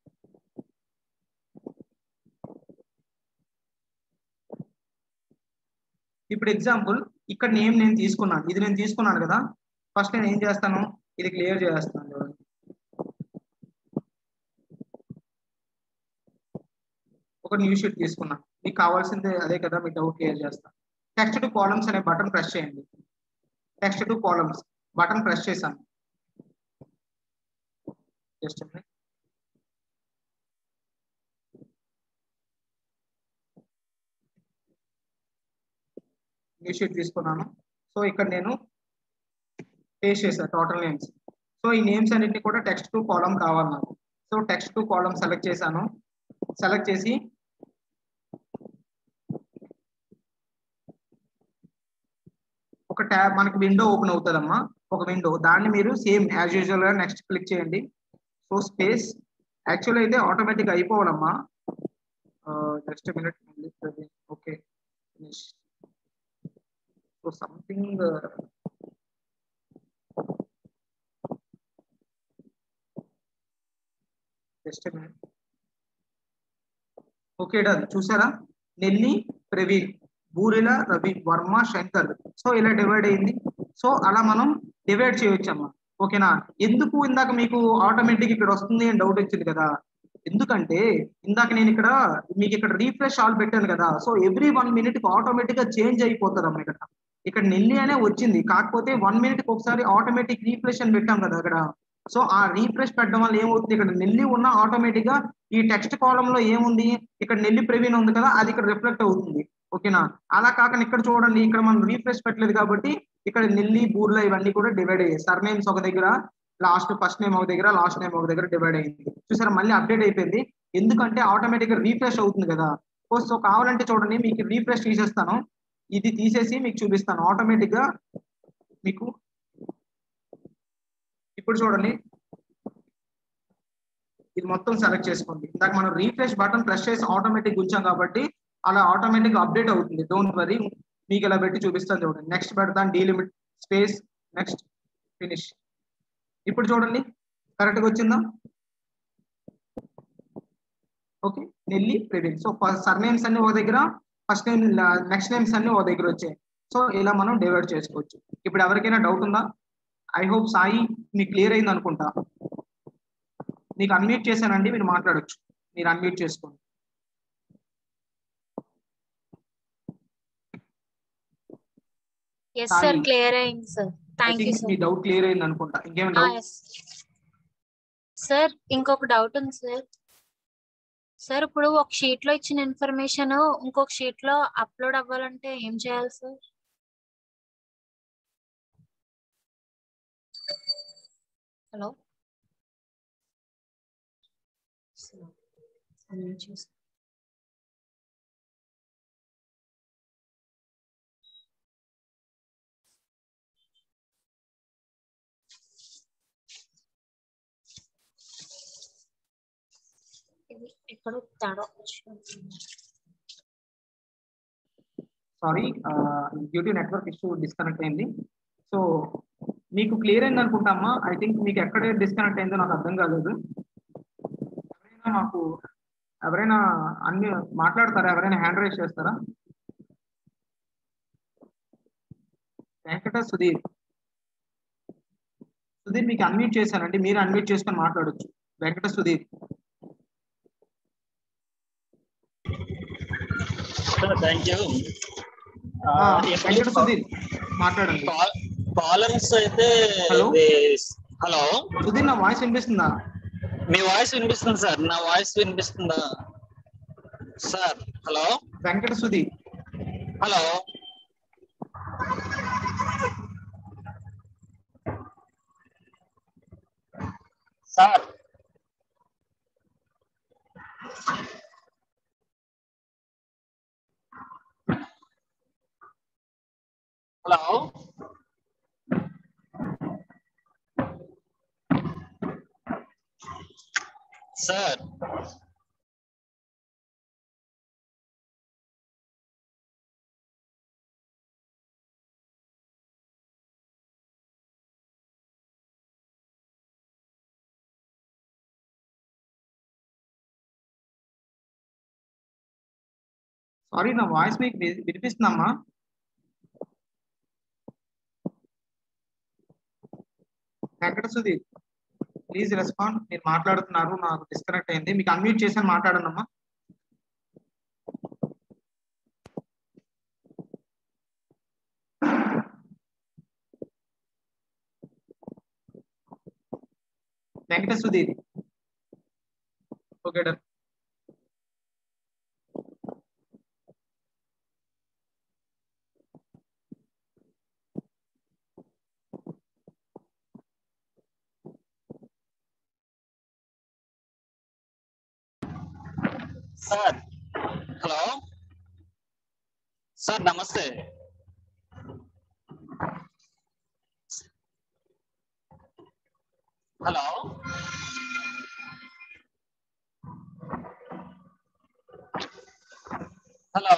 ఇప్పుడు ఎగ్జాంపుల్ ఇక్కడ నేమ్ నేను తీసుకున్నాను ఇది నేను తీసుకున్నాను కదా ఫస్ట్ నేను ఏం చేస్తాను ఇది క్లియర్ చేస్తాను చూడండి ఒక న్యూ షీట్ తీసుకున్నాను మీకు కావాల్సింది అదే కదా మీ డౌట్ క్లియర్ చేస్తాను టెక్స్ట్ టు కాలమ్స్ అనే బటన్ ప్రెస్ చేయండి text to columns button press చేశాను జస్ట్ న్యూ షీట్ తీసుకున్నాను సో ఇక్కడ నేను పేస్ట్ చేశాను టోటల్ నేమ్స్ సో ఈ నేమ్స్ అన్నింటినీ కూడా టెక్స్ట్ టు కాలం కావాలి నాకు so text to column select చేశాను సెలెక్ట్ చేసి ఒక ట్యాబ్ మనకి విండో ఓపెన్ అవుతుందమ్మా ఒక విండో దాన్ని మీరు సేమ్ యాజ్ యూజువల్ గా నెక్స్ట్ క్లిక్ చేయండి సో స్పేస్ యాక్చువల్ అయితే ఆటోమేటిక్ అయిపోవాలమ్మా just minute okay finish so something just minute okay done చూసారా నెల్లి ప్రవీణ్ బూరెల రవి వర్మ శంకర్ సో ఇలా డివైడ్ అయింది సో అలా మనం డివైడ్ చేయొచ్చు అమ్మా ఓకేనా ఎందుకు ఇందాక మీకు ఆటోమేటిక్ ఇక్కడ వస్తుంది అని డౌట్ వచ్చింది కదా ఎందుకంటే ఇందాక నేను ఇక్కడ మీకు ఇక్కడ రీఫ్రెష్ ఆల్ పెట్టాను కదా సో ఎవ్రీ వన్ మినిట్ కి ఆటోమేటిక్ గా చేంజ్ అయిపోతుంది అమ్మా ఇక్కడ ఇక్కడ నెల్లి అనే వచ్చింది కాకపోతే వన్ మినిట్ కి ఒకసారి ఆటోమేటిక్ రీఫ్రెష్ అని పెట్టాం కదా అక్కడ సో ఆ రీఫ్రెష్ పెట్టడం వల్ల ఏమవుతుంది ఇక్కడ నెల్లి ఉన్న ఆటోమేటిక్ గా ఈ టెక్స్ట్ కాలం లో ఏముంది ఇక్కడ నెల్లి ప్రవీణ్ ఉంది కదా అది ఇక్కడ రిఫ్లెక్ట్ అవుతుంది ఓకేనా అలా కాకుండా ఇక్కడ చూడండి ఇక్కడ మనం రీఫ్రెష్ పెట్టలేదు కాబట్టి ఇక్కడ నెల్లి బూర్ల ఇవన్నీ కూడా డివైడ్ అయ్యాయి సర్ నేమ్స్ ఒక దగ్గర లాస్ట్ ఫస్ట్ నేమ్ ఒక దగ్గర లాస్ట్ నేమ్ ఒక దగ్గర డివైడ్ అయింది చూసారా మళ్ళీ అప్డేట్ అయిపోయింది ఎందుకంటే ఆటోమేటిక్ గా రీఫ్రెష్ అవుతుంది కదా సో కావాలంటే చూడండి మీకు రీఫ్రెష్ తీసేస్తాను ఇది తీసేసి మీకు చూపిస్తాను ఆటోమేటిక్ గా మీకు ఇప్పుడు చూడండి ఇది మొత్తం సెలెక్ట్ చేసుకోండి ఇందాక మనం రీఫ్రెష్ బటన్ ప్రెస్ చేసి ఆటోమేటిక్ ఉంచాం కాబట్టి అలా ఆటోమేటిక్ అప్డేట్ అవుతుంది డోంట్ వరీ మీకు ఇలా పెట్టి చూపిస్తాను చూడండి నెక్స్ట్ పెడతాను డీలిమిట్ స్పేస్ నెక్స్ట్ ఫినిష్ ఇప్పుడు చూడండి కరెక్ట్ గా వచ్చిందా okay Nelli Praveen so sir names అన్ని ఒక దగ్గర ఫస్ట్ నేమ్ నెక్స్ట్ నేమ్స్ అన్ని ఒక దగ్గర వచ్చాయి సో ఇలా మనం డివైడ్ చేసుకోవచ్చు ఇప్పుడు ఎవరికైనా డౌట్ ఉందా ఐ హోప్ సాయి మీకు క్లియర్ అయింది అనుకుంటా మీకు అన్మ్యూట్ చేశానండి మీరు మాట్లాడొచ్చు మీరు అన్మ్యూట్ చేసుకోండి ఎస్ సార్ సాయి. క్లియర్ అయింది sir I thank you think మీ సార్ డౌట్ క్లియర్ అయింది అనుకుంటా ఇంకేమైనా డౌట్ సార్ ఇంకొక డౌట్ ఉంది సార్ సార్ ఇప్పుడు ఒక షీట్ లో ఇచ్చిన ఇన్ఫర్మేషన్ ఇంకొక షీట్ లో అప్లోడ్ అవ్వాలంటే ఏం చేయాలి సార్ హలో ఇది ఎక్కడ తేడా వచ్చినట్టుంది. Sorry due to network issue disconnect అయింది సో మీకు క్లియర్ అయింది అనుకుంటామా ఐ థింక్ మీకు ఎక్కడ డిస్కనెక్ట్ అయిందో నాకు అర్థం కాలేదు ఎవరైనా మాకు ఎవరైనా అన్ని మాట్లాడతారా ఎవరైనా హ్యాండ్ రైజ్ చేస్తారా వెంకట సుధీర్ సుధీర్ మీకు అన్మ్యూట్ చేశానండి మీరు అన్మ్యూట్ చేసుకొని మాట్లాడొచ్చు వెంకట సుధీర్ థ్యాంక్ యూ ఆ, వెంకట సుధీర్ మాట్లాడండి కాలమ్స్ అయితే Hello? హలో సుధీర్ నా వాయిస్ వినిపిస్తుందా మీ వాయిస్ వినిపిస్తుంది సార్ నా వాయిస్ వినిపిస్తుందా sir hello Venkata Sudheer hello sir hello sir sorry నా వాయిస్ మీకు వి- వినిపిస్తుందమ్మా వెంకట సుధీర్ ప్లీజ్ రెస్పాండ్ మీరు మాట్లాడుతున్నారు నాకు డిస్కనెక్ట్ అయింది మీకు అన్మ్యూట్ చేశాను మాట్లాడండి అమ్మా Venkata Sudheer okay done sir hello sir నమస్తే హలో హలో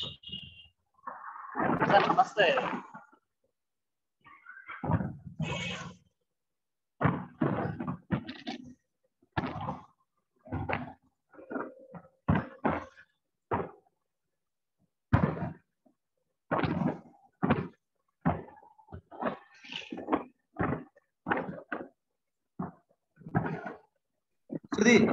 సార్ నమస్తే సుధీర్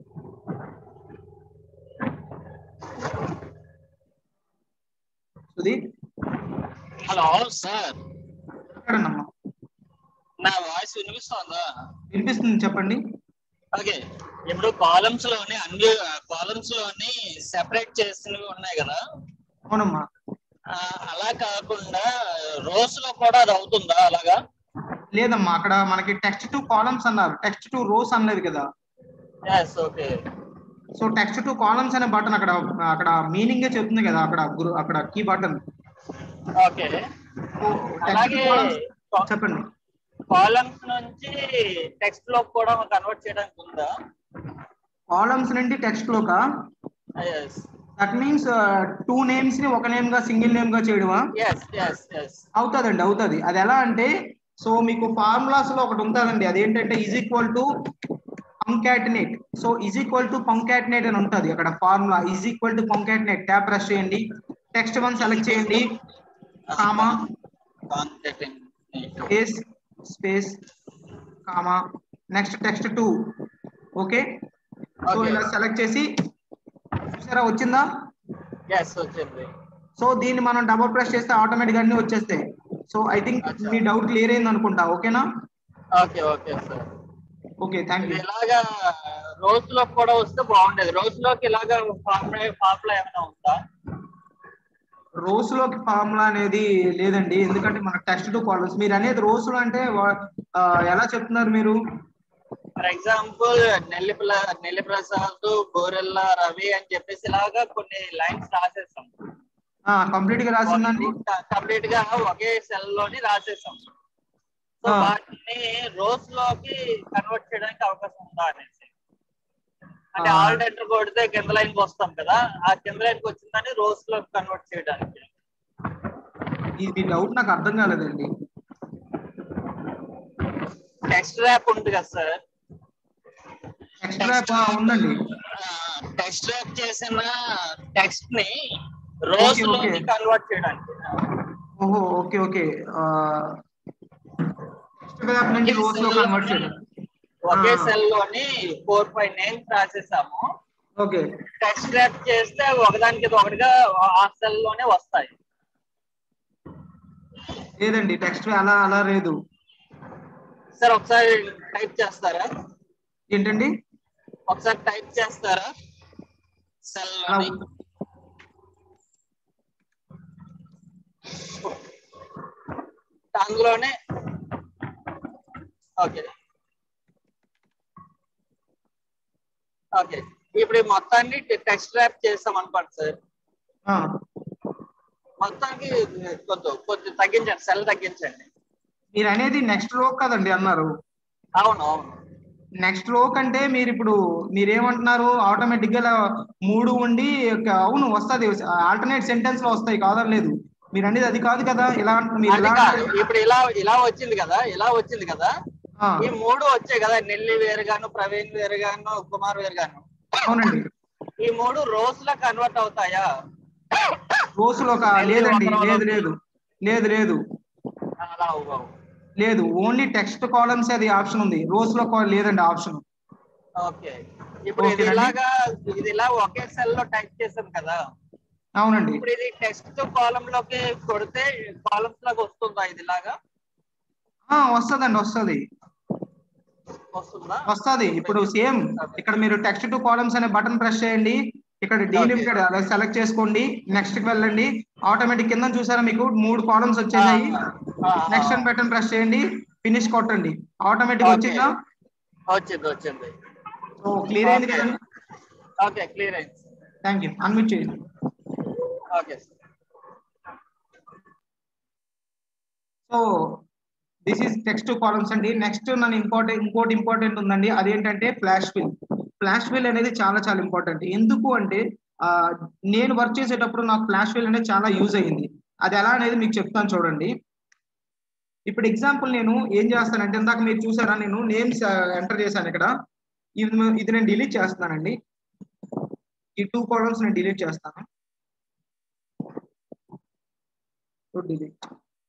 సుధీర్ హలో సార్ మాట్లాడండి అమ్మా నా వాయిస్ వినిపిస్తోందా వినిపిస్తుంది చెప్పండి ఓకే ఇప్పుడు కాలమ్స్ లోని అన్ని కాలమ్స్ లోని సెపరేట్ చేసినవి ఉన్నాయి కదా అవునమ్మా ఆ, అలా కాకుండా రోస్ లో కూడా అది అవుతుందా అలాగా లేదమ్మా అక్కడ మనకి టెక్స్ట్ టు కాలమ్స్ అన్నారు టెక్స్ట్ టు రోస్ అనలేదు కదా yes okay so text to columns అనే బటన్ అక్కడ అక్కడ మీనింగ్ చెప్తుంది కదా అక్కడ గురు అక్కడ కీ బటన్ ఓకే అలాగే చెప్పండి కాలమ్స్ నుంచి టెక్స్ట్ లో కూడా కన్వర్ట్ చేయడానికి ఉందా కాలమ్స్ నుండి టెక్స్ట్ లోకా yes that means two names ని ఒక నేమ్ గా సింగిల్ నేమ్ గా చేయడమా ఎస్ ఎస్ ఎస్ అవుతుందండి అవుతుంది అది ఎలా అంటే సో మీకు ఫార్ములాస్ లో ఒకటి ఉంటుందండి అదేంటంటే is equal to concatenate so is equal to concatenate అని ఉంటుంది అక్కడ formula is equal to concatenate tap press చేయండి టెక్స్ట్ వన్ సెలెక్ట్ చేయండి comma space space comma next text two okay so Okay. ఇలా సెలెక్ట్ చేసి చూసారా వచ్చిందా ఎస్ వచ్చింది సో దీన్ని మనం డబుల్ ప్రెస్ చేస్తే ఆటోమేటిక్ అన్ని వచ్చేస్తాయి సో ఐ థింక్ అచ్చా. మీ డౌట్ క్లియర్ అయింది అనుకుంటా ఓకేనా okay okay sir okay thank ఇది యూ ఇలాగా రోజ్ లో కూడా వస్తే బాగుండేది రోజ్ లోకి ఇలాగా ఫార్ములా ఫార్ములా ఏమైనా ఉందా రోస్ లోకి ఫార్ములా అనేది లేదండి ఎందుకంటే మన టెస్ట్ టు కాలమ్స్ మీరు అనేది రోస్ లో అంటే వా- ఆ, ఎలా చెప్తున్నారు మీరు ఫర్ ఎగ్జాంపుల్ నెల్లి ప్ర- నెల్లి ప్రసాద్ గోరెల్లా రవి అని చెప్పేసి ఇలాగా కొన్ని లైన్స్ రాసేసాం కంప్లీట్ గా రాసిందండి కంప్లీట్ గా ఒకే సెల్ లోని రాసేసాం సో ఆ. వాటిని రోజ్ లోకి కన్వర్ట్ చేయడానికి అవకాశం ఉందా అనేసి అంటే ఆ. ఆల్ట్ ఎంటర్ కొడితే కింద లైన్ కి వస్తాం కదా ఆ కింద లైన్ కి వచ్చిందని రోజ్ లోకి కన్వర్ట్ చేయడానికి ఇది డౌట్ నాకు అర్థం కాలేదండి టెక్స్ట్ ర్యాప్ ఉంది కదా సార్ ఎక్స్ట్రా ఉందండి టెక్స్ట్ ర్యాప్ చేసిన టెక్స్ట్ ని రోజ్ Okay, లోకి okay. కన్వర్ట్ చేయడానికి ఓహో ఓకే ఓకే టెక్స్ట్ వ్యాప్ నుంచి రోస్ లో కన్వర్ట్ చేయడం ఒకే ఆ. సెల్ లోని ఫోర్ ఫైవ్ నేమ్స్ రాసేసాము ఓకే టెక్స్ట్ ర్యాప్ చేస్తే ఒకదానికి ఇది ఒకటిగా ఆ సెల్ లోనే వస్తాయి లేదండి టెక్స్ట్ అలా అలా లేదు సార్ ఒకసారి టైప్ చేస్తారా ఏంటండి ఒకసారి టైప్ చేస్తారా సెల్ అలా లోని అందులోనే ఓకే ఓకే ఇప్పుడు ఈ మొత్తాన్ని టెక్స్ట్ ర్యాప్ చేస్తాం అనుకోండి సార్ ఆ, మొత్తానికి కొంచెం కొంచెం తగ్గించండి సెల్ తగ్గించండి మీరు అనేది నెక్స్ట్ లో కదండి అన్నారు అవును అవును నెక్స్ట్ లో కంటే మీరు ఇప్పుడు మీరేమంటున్నారు ఆటోమేటిక్ గా ఇలా మూడు ఉండి ఒక అవును వస్తది ఆల్టర్నేట్ సెంటెన్స్ లో వస్తాయి కాదని లేదు మీరు అనేది అది కాదు కదా ఇలా అంట- మీరు అది ఇలా కాదు అంటే- ఇప్పుడు ఇలా ఇలా వచ్చింది కదా ఇలా వచ్చింది కదా ఆ, ఈ మూడు వచ్చాయి కదా నెల్లి వేరుగాను ప్రవీణ్ వేరుగాను కుమార్ వేరుగాను అవునండి ఈ మూడు రోజ్ లా కన్వర్ట్ అవుతాయా రోజులో ఒక లేదండి లేదు లేదు లేదు లేదు అలా అవ్వవు లేదు ఓన్లీ టెక్స్ట్ కాలమ్స్ అది ఆప్షన్ ఉంది రోస్ లో call లేదండి ఆప్షన్ ఓకే ఇప్పుడు ఇది ఓకేనండి. ఇలాగా ఇది ఇలా ఒకే సెల్ లో టైప్ చేసాం కదా అవునండి ఇప్పుడు ఇది టెక్స్ట్ కాలం లోకి కొడితే కాలమ్స్ లాగా వస్తుందా ఇది ఇలాగా ఆ వస్తదండి వస్తది వస్తుందా వస్తది ఇప్పుడు సేమ్ ఇక్కడ మీరు టెక్స్ట్ టు కాలమ్స్ అనే బటన్ ప్రెస్ చేయండి ఇక్కడ డీలిమిటెడ్ అలా సెలెక్ట్ చేసుకోండి నెక్స్ట్ కి వెళ్ళండి ఆటోమేటిక్ కింద చూసారా మీకు మూడు కాలమ్స్ వచ్చేసాయి ఆ, నెక్స్ట్ అని బటన్ ప్రెస్ చేయండి ఫినిష్ కొట్టండి ఆటోమేటిక్ Okay. వచ్చిందా వచ్చింది వచ్చింది సో క్లియర్ అయింది Okay. కదండి ఓకే క్లియర్ అయింది థ్యాంక్ యూ అన్మ్యూట్ చేయండి okay so this is text columns అండి నెక్స్ట్ నన్ను ఇంపార్టెంట్ ఇంకోటి ఇంపార్టెంట్ ఉందండి అదేంటంటే ఫ్లాష్ ఫిల్ ఫ్లాష్ ఫిల్ అనేది చాలా చాలా ఇంపార్టెంట్ ఎందుకు అంటే ఆ, నేను వర్క్ చేసేటప్పుడు నాకు ఫ్లాష్ ఫిల్ అనేది చాలా యూజ్ అయ్యింది అది ఎలా అనేది మీకు చెప్తాను చూడండి ఇప్పుడు ఎగ్జాంపుల్ నేను ఏం చేస్తానంటే ఇందాక మీరు చూసారా నేను నేమ్స్ ఎంటర్ చేశాను ఇక్కడ ఇది ఇది నేను డిలీట్ చేస్తానండి ఈ టూ కాలమ్స్ నేను డిలీట్ చేస్తాను డిలీట్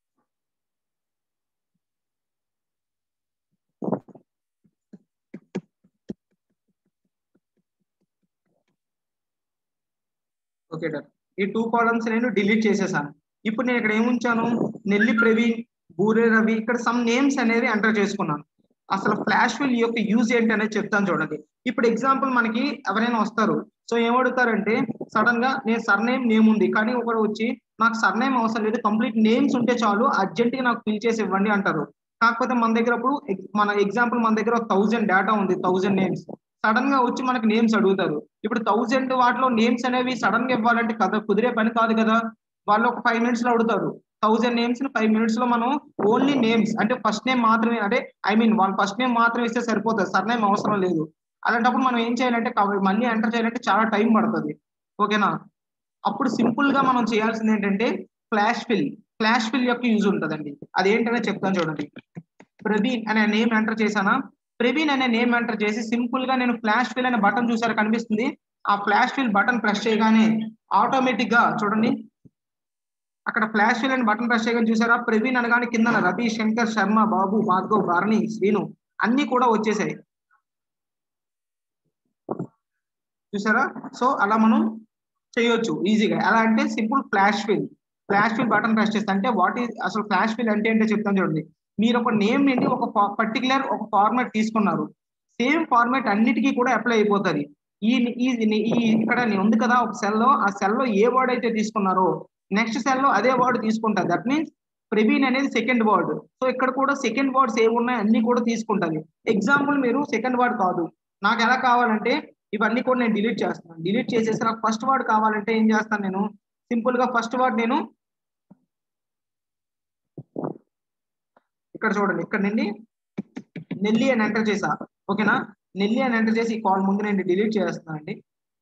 ఓకే డన్ ఈ టూ కాలమ్స్ నేను డిలీట్ చేసేసాను ఇప్పుడు నేను ఇక్కడ ఏముంచాను నెల్లి ప్రవీణ్ బూరే రవి ఇక్కడ సమ్ నేమ్స్ అనేవి ఎంటర్ చేసుకున్నాను అసలు ఫ్లాష్ ఫిల్ యొక్క యూజ్ ఏంటి అనేది చెప్తాను చూడండి ఇప్పుడు ఎగ్జాంపుల్ మనకి ఎవరైనా వస్తారు సో ఏమడుగుతారంటే సడన్ గా నేను సర్ నేమ్ నేమ్ ఉంది కానీ ఒకడు వచ్చి నాకు సర్ నేమ్ అవసరం లేదు కంప్లీట్ నేమ్స్ ఉంటే చాలు అర్జెంట్ గా నాకు ఫిల్ చేసి ఇవ్వండి అంటారు కాకపోతే మన దగ్గర ఇప్పుడు ex- మన ఎగ్జాంపుల్ మన దగ్గర థౌజండ్ డేటా ఉంది థౌజండ్ నేమ్స్ సడన్ గా వచ్చి మనకి నేమ్స్ అడుగుతారు ఇప్పుడు థౌజండ్ వాటిలో నేమ్స్ అనేవి సడన్ గా ఇవ్వాలంటే కదా కుదిరే పని కాదు కదా వాళ్ళు ఒక ఫైవ్ మినిట్స్ లో అడుగుతారు థౌజండ్ నేమ్స్ ని ఫైవ్ మినిట్స్ లో మనం ఓన్లీ నేమ్స్ అంటే ఫస్ట్ నేమ్ మాత్రమే అంటే ఐ మీన్ వాళ్ళు ఫస్ట్ నేమ్ మాత్రమే ఇస్తే సరిపోతుంది సర్ నేమ్ అవసరం లేదు అలాంటప్పుడు మనం ఏం చేయాలంటే కవ- మళ్ళీ ఎంటర్ చేయాలంటే చాలా టైం పడుతుంది ఓకేనా అప్పుడు సింపుల్ గా మనం చేయాల్సింది ఏంటంటే ఫ్లాష్ ఫిల్ ఫ్లాష్ ఫిల్ యొక్క యూజ్ ఉంటుందండి అదేంటనే చెప్తాను చూడండి ప్రవీణ్ అనే నేమ్ ఎంటర్ చేశానా ప్రవీణ్ అనే నేమ్ ఎంటర్ చేసి సింపుల్ గా నేను ఫ్లాష్ ఫిల్ అనే బటన్ చూసారా కనిపిస్తుంది ఆ ఫ్లాష్ ఫిల్ బటన్ ప్రెస్ చేయగానే ఆటోమేటిక్ గా చూడండి అక్కడ ఫ్లాష్ ఫిల్ అనే బటన్ ప్రెస్ చేయగానే చూసారా ప్రవీణ్ అనగానే కింద రవి శంకర్ శర్మ బాబు భార్గవ్ భరణి శ్రీను అన్ని కూడా వచ్చేసాయి చూసారా సో అలా మనం చేయొచ్చు ఈజీగా ఎలా అంటే simple flash fill flash fill button press చేస్తే అంటే వాట్ ఈస్ అసలు ఫ్లాష్ ఫిల్ అంటే ఏంటో చెప్తాను చూడండి మీరు ఒక నేమ్ నుండి ఒక పర్టికులర్ ఒక ఫార్మాట్ తీసుకున్నారు సేమ్ ఫార్మాట్ అన్నిటికీ కూడా అప్లై అయిపోతుంది ఈ ఈ ఈ ఇక్కడ ఉంది కదా ఒక సెల్ లో ఆ సెల్ లో ఏ వర్డ్ అయితే తీసుకున్నారో నెక్స్ట్ సెల్ లో అదే వర్డ్ తీసుకుంటారు దట్ మీన్స్ ప్రవీణ్ అనేది సెకండ్ వర్డ్ సో ఇక్కడ కూడా సెకండ్ వర్డ్స్ ఏమి ఉన్నాయి అన్ని కూడా తీసుకుంటుంది ఎగ్జాంపుల్ మీరు సెకండ్ వర్డ్ కాదు నాకు ఎలా కావాలంటే ఇవన్నీ కూడా నేను డిలీట్ చేస్తాను డిలీట్ చేసేసి నాకు ఫస్ట్ వర్డ్ కావాలంటే ఏం చేస్తాను నేను సింపుల్ గా ఫస్ట్ వర్డ్ నేను ఇక్కడ చూడండి ఇక్కడ నుండి నెల్లి అని ఎంటర్ చేసా ఓకేనా నెల్లి అని ఎంటర్ చేసి ఈ కాల్ ముందు నేను డిలీట్ చేస్తానండి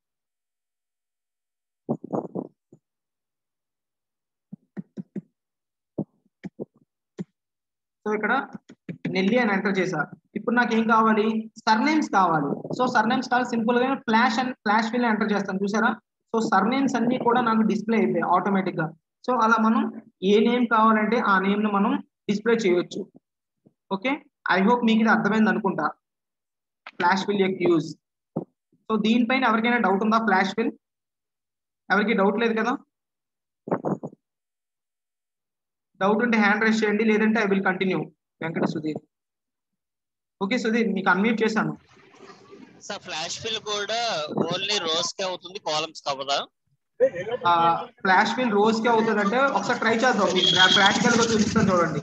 సో ఇక్కడ నెల్లి అని ఎంటర్ చేసా ఇప్పుడు నాకు ఏం కావాలి సర్నేమ్స్ కావాలి సో సర్నేమ్స్ కావాలి సింపుల్ గా flash and flash fill enter చేస్తాను చూసారా సో సర్నేమ్స్ అన్ని కూడా నాకు డిస్ప్లే అయిపోయాయి ఆటోమేటిక్ గా సో అలా మనం ఏ నేమ్ కావాలంటే ఆ నేమ్ ను మనం డిస్ప్లే చేయొచ్చు ఓకే ఐ హోప్ మీకు ఇది అర్థమైంది అనుకుంటా ఫ్లాష్ ఫిల్ యొక్క యూజ్ సో దీనిపైన ఎవరికైనా డౌట్ ఉందా ఫ్లాష్ ఫిల్ ఎవరికి డౌట్ లేదు కదా డౌట్ ఉంటే హ్యాండ్ రైస్ చేయండి లేదంటే I will continue Venkata Sudheer okay Sudheer మీకు అన్మ్యూట్ చేశాను సార్ ఫ్లాష్ ఫిల్ కూడా ఓన్లీ రోస్ కి అవుతుంది కాలమ్స్ కవదా ఫ్లాష్ ఫిల్ రోజు కి అవుతుంది అంటే ఒకసారి ట్రై చేద్దాం మీకు ప్రాక్టికల్ గా చూపిస్తాను చూడండి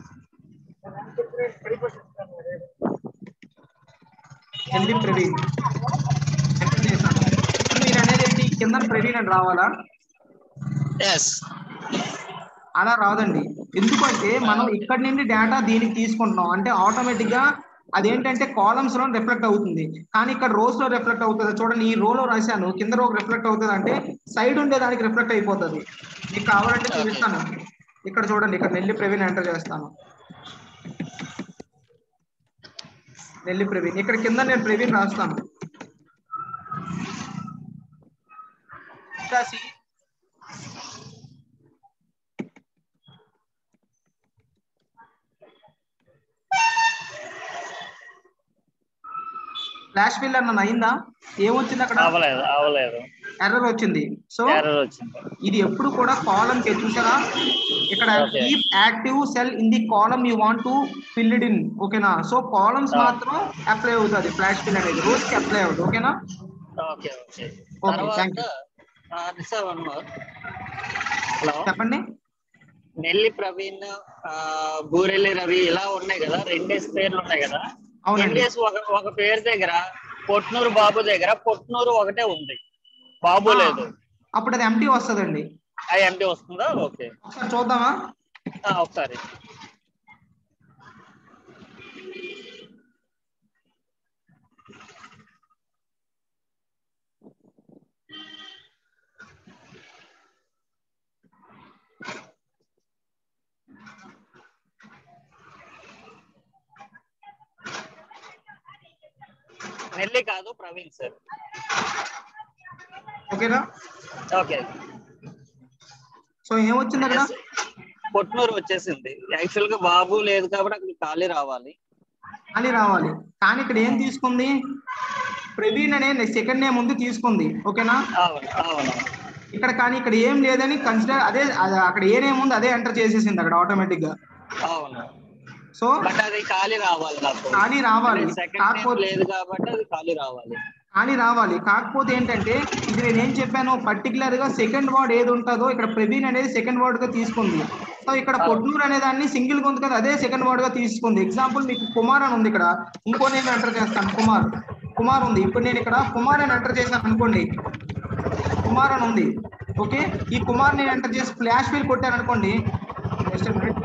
ఎల్లి ప్రవీణ్ ఎంటర్ చేశాను ఇప్పుడు మీరు అనేది ఏంటి కింద ప్రవీణ్ అని రావాలా ఎస్ అలా రాదండి ఎందుకంటే మనం ఇక్కడ నుండి డేటా దీనికి తీసుకుంటున్నాం అంటే ఆటోమేటిక్ గా అదేంటంటే కాలమ్స్ లో రిఫ్లెక్ట్ అవుతుంది కానీ ఇక్కడ రోస్ లో రిఫ్లెక్ట్ అవుతుంది చూడండి ఈ రోలో రాశాను కింద రో రిఫ్లెక్ట్ అవుతుంది అంటే సైడ్ ఉండే దానికి రిఫ్లెక్ట్ అయిపోతుంది మీకు కావాలంటే చూపిస్తాను ఇక్కడ చూడండి ఇక్కడ నెల్లి ప్రవీణ్ ఎంటర్ చేస్తాను నెల్లి ప్రవీణ్ ఇక్కడ కింద నేను ప్రవీణ్ రాస్తాను రాసి ఫ్లాష్ ఫిల్ అన్న అయిందా ఏమొచ్చింది అక్కడ అవలేదు అవలేదు ఎర్రర్ వచ్చింది సో ఎర్రర్ వచ్చింది ఇది ఎప్పుడు కూడా కాలం కి చూసారా ఇక్కడ Okay. Keep active cell in the column you want to fill it in ఓకేనా సో కాలమ్స్ Ah. మాత్రం అప్లై అవుతుంది ఫ్లాష్ ఫిల్ అనేది రోజు కి అప్లై అవుతుంది ఓకేనా okay okay Okay, thank you. తర్వాత సార్ వన్ మోర్ హలో చెప్పండి నెల్లి ప్రవీణ్ ఆ, బూరెల్లి రవి ఇలా ఉన్నాయి కదా రెండేసి పేర్లు ఉన్నాయి కదా అవునండి రెండేసి ఒక ఒక పేరు దగ్గర పొట్నూరు బాబు దగ్గర పొట్నూరు ఒకటే ఉంది బాబు Ah. లేదు అప్పుడు అది ఎంటీ వస్తుందండి అది ఎంటీ వస్తుందా ఓకే ఒకసారి చూద్దామా ఆ, ఒకసారి మురళి కాదు ప్రవీణ్ సార్ ఓకేనా ఓకే సో ఏమొచ్చింది అక్కడ పొట్నూరు వచ్చేసింది యాక్చువల్ గా బాబు లేదు కాబట్టి అక్కడ ఖాళీ రావాలి అని రావాలి కానీ ఇక్కడ ఏం తీసుకుంది ప్రవీణ్ అనే సెకండ్ నేమ్ ఉంది తీసుకుంది ఓకేనా అవును అవును ఇక్కడ కానీ ఇక్కడ ఏం లేదని కన్సిడర్ అదే అది అక్కడ ఏ నేమ్ ఉంది అదే ఎంటర్ చేసేసింది అక్కడ ఆటోమేటిక్ గా అవును సో బట్ అది ఖాళీ రావాలి నాకు ఖాళీ రావాలి సెకండ్ నేమ్ కాకపోతే లేదు కాబట్టి అది ఖాళీ రావాలి ఖాళీ రావాలి కాకపోతే ఏంటంటే ఇది నేను ఏం చెప్పాను పర్టికులర్ గా సెకండ్ వర్డ్ ఏది ఉంటుందో ఇక్కడ ప్రవీణ్ అనేది సెకండ్ వర్డ్ గా తీసుకుంది సో ఇక్కడ పొట్నూరు అనే దాన్ని సింగిల్ గా ఉంది కదా అదే సెకండ్ వర్డ్ గా తీసుకుంది ఎగ్జాంపుల్ మీకు కుమార్ అని ఉంది ఇక్కడ ఇంకో నేను ఎంటర్ చేస్తాను కుమార్ కుమార్ ఉంది ఇప్పుడు నేను ఇక్కడ కుమార్ అని ఎంటర్ చేశాను అనుకోండి కుమార్ అని ఉంది ఓకే ఈ కుమార్ నేను ఎంటర్ చేసి ఫ్లాష్ ఫీల్ కొట్టాను అనుకోండి just minute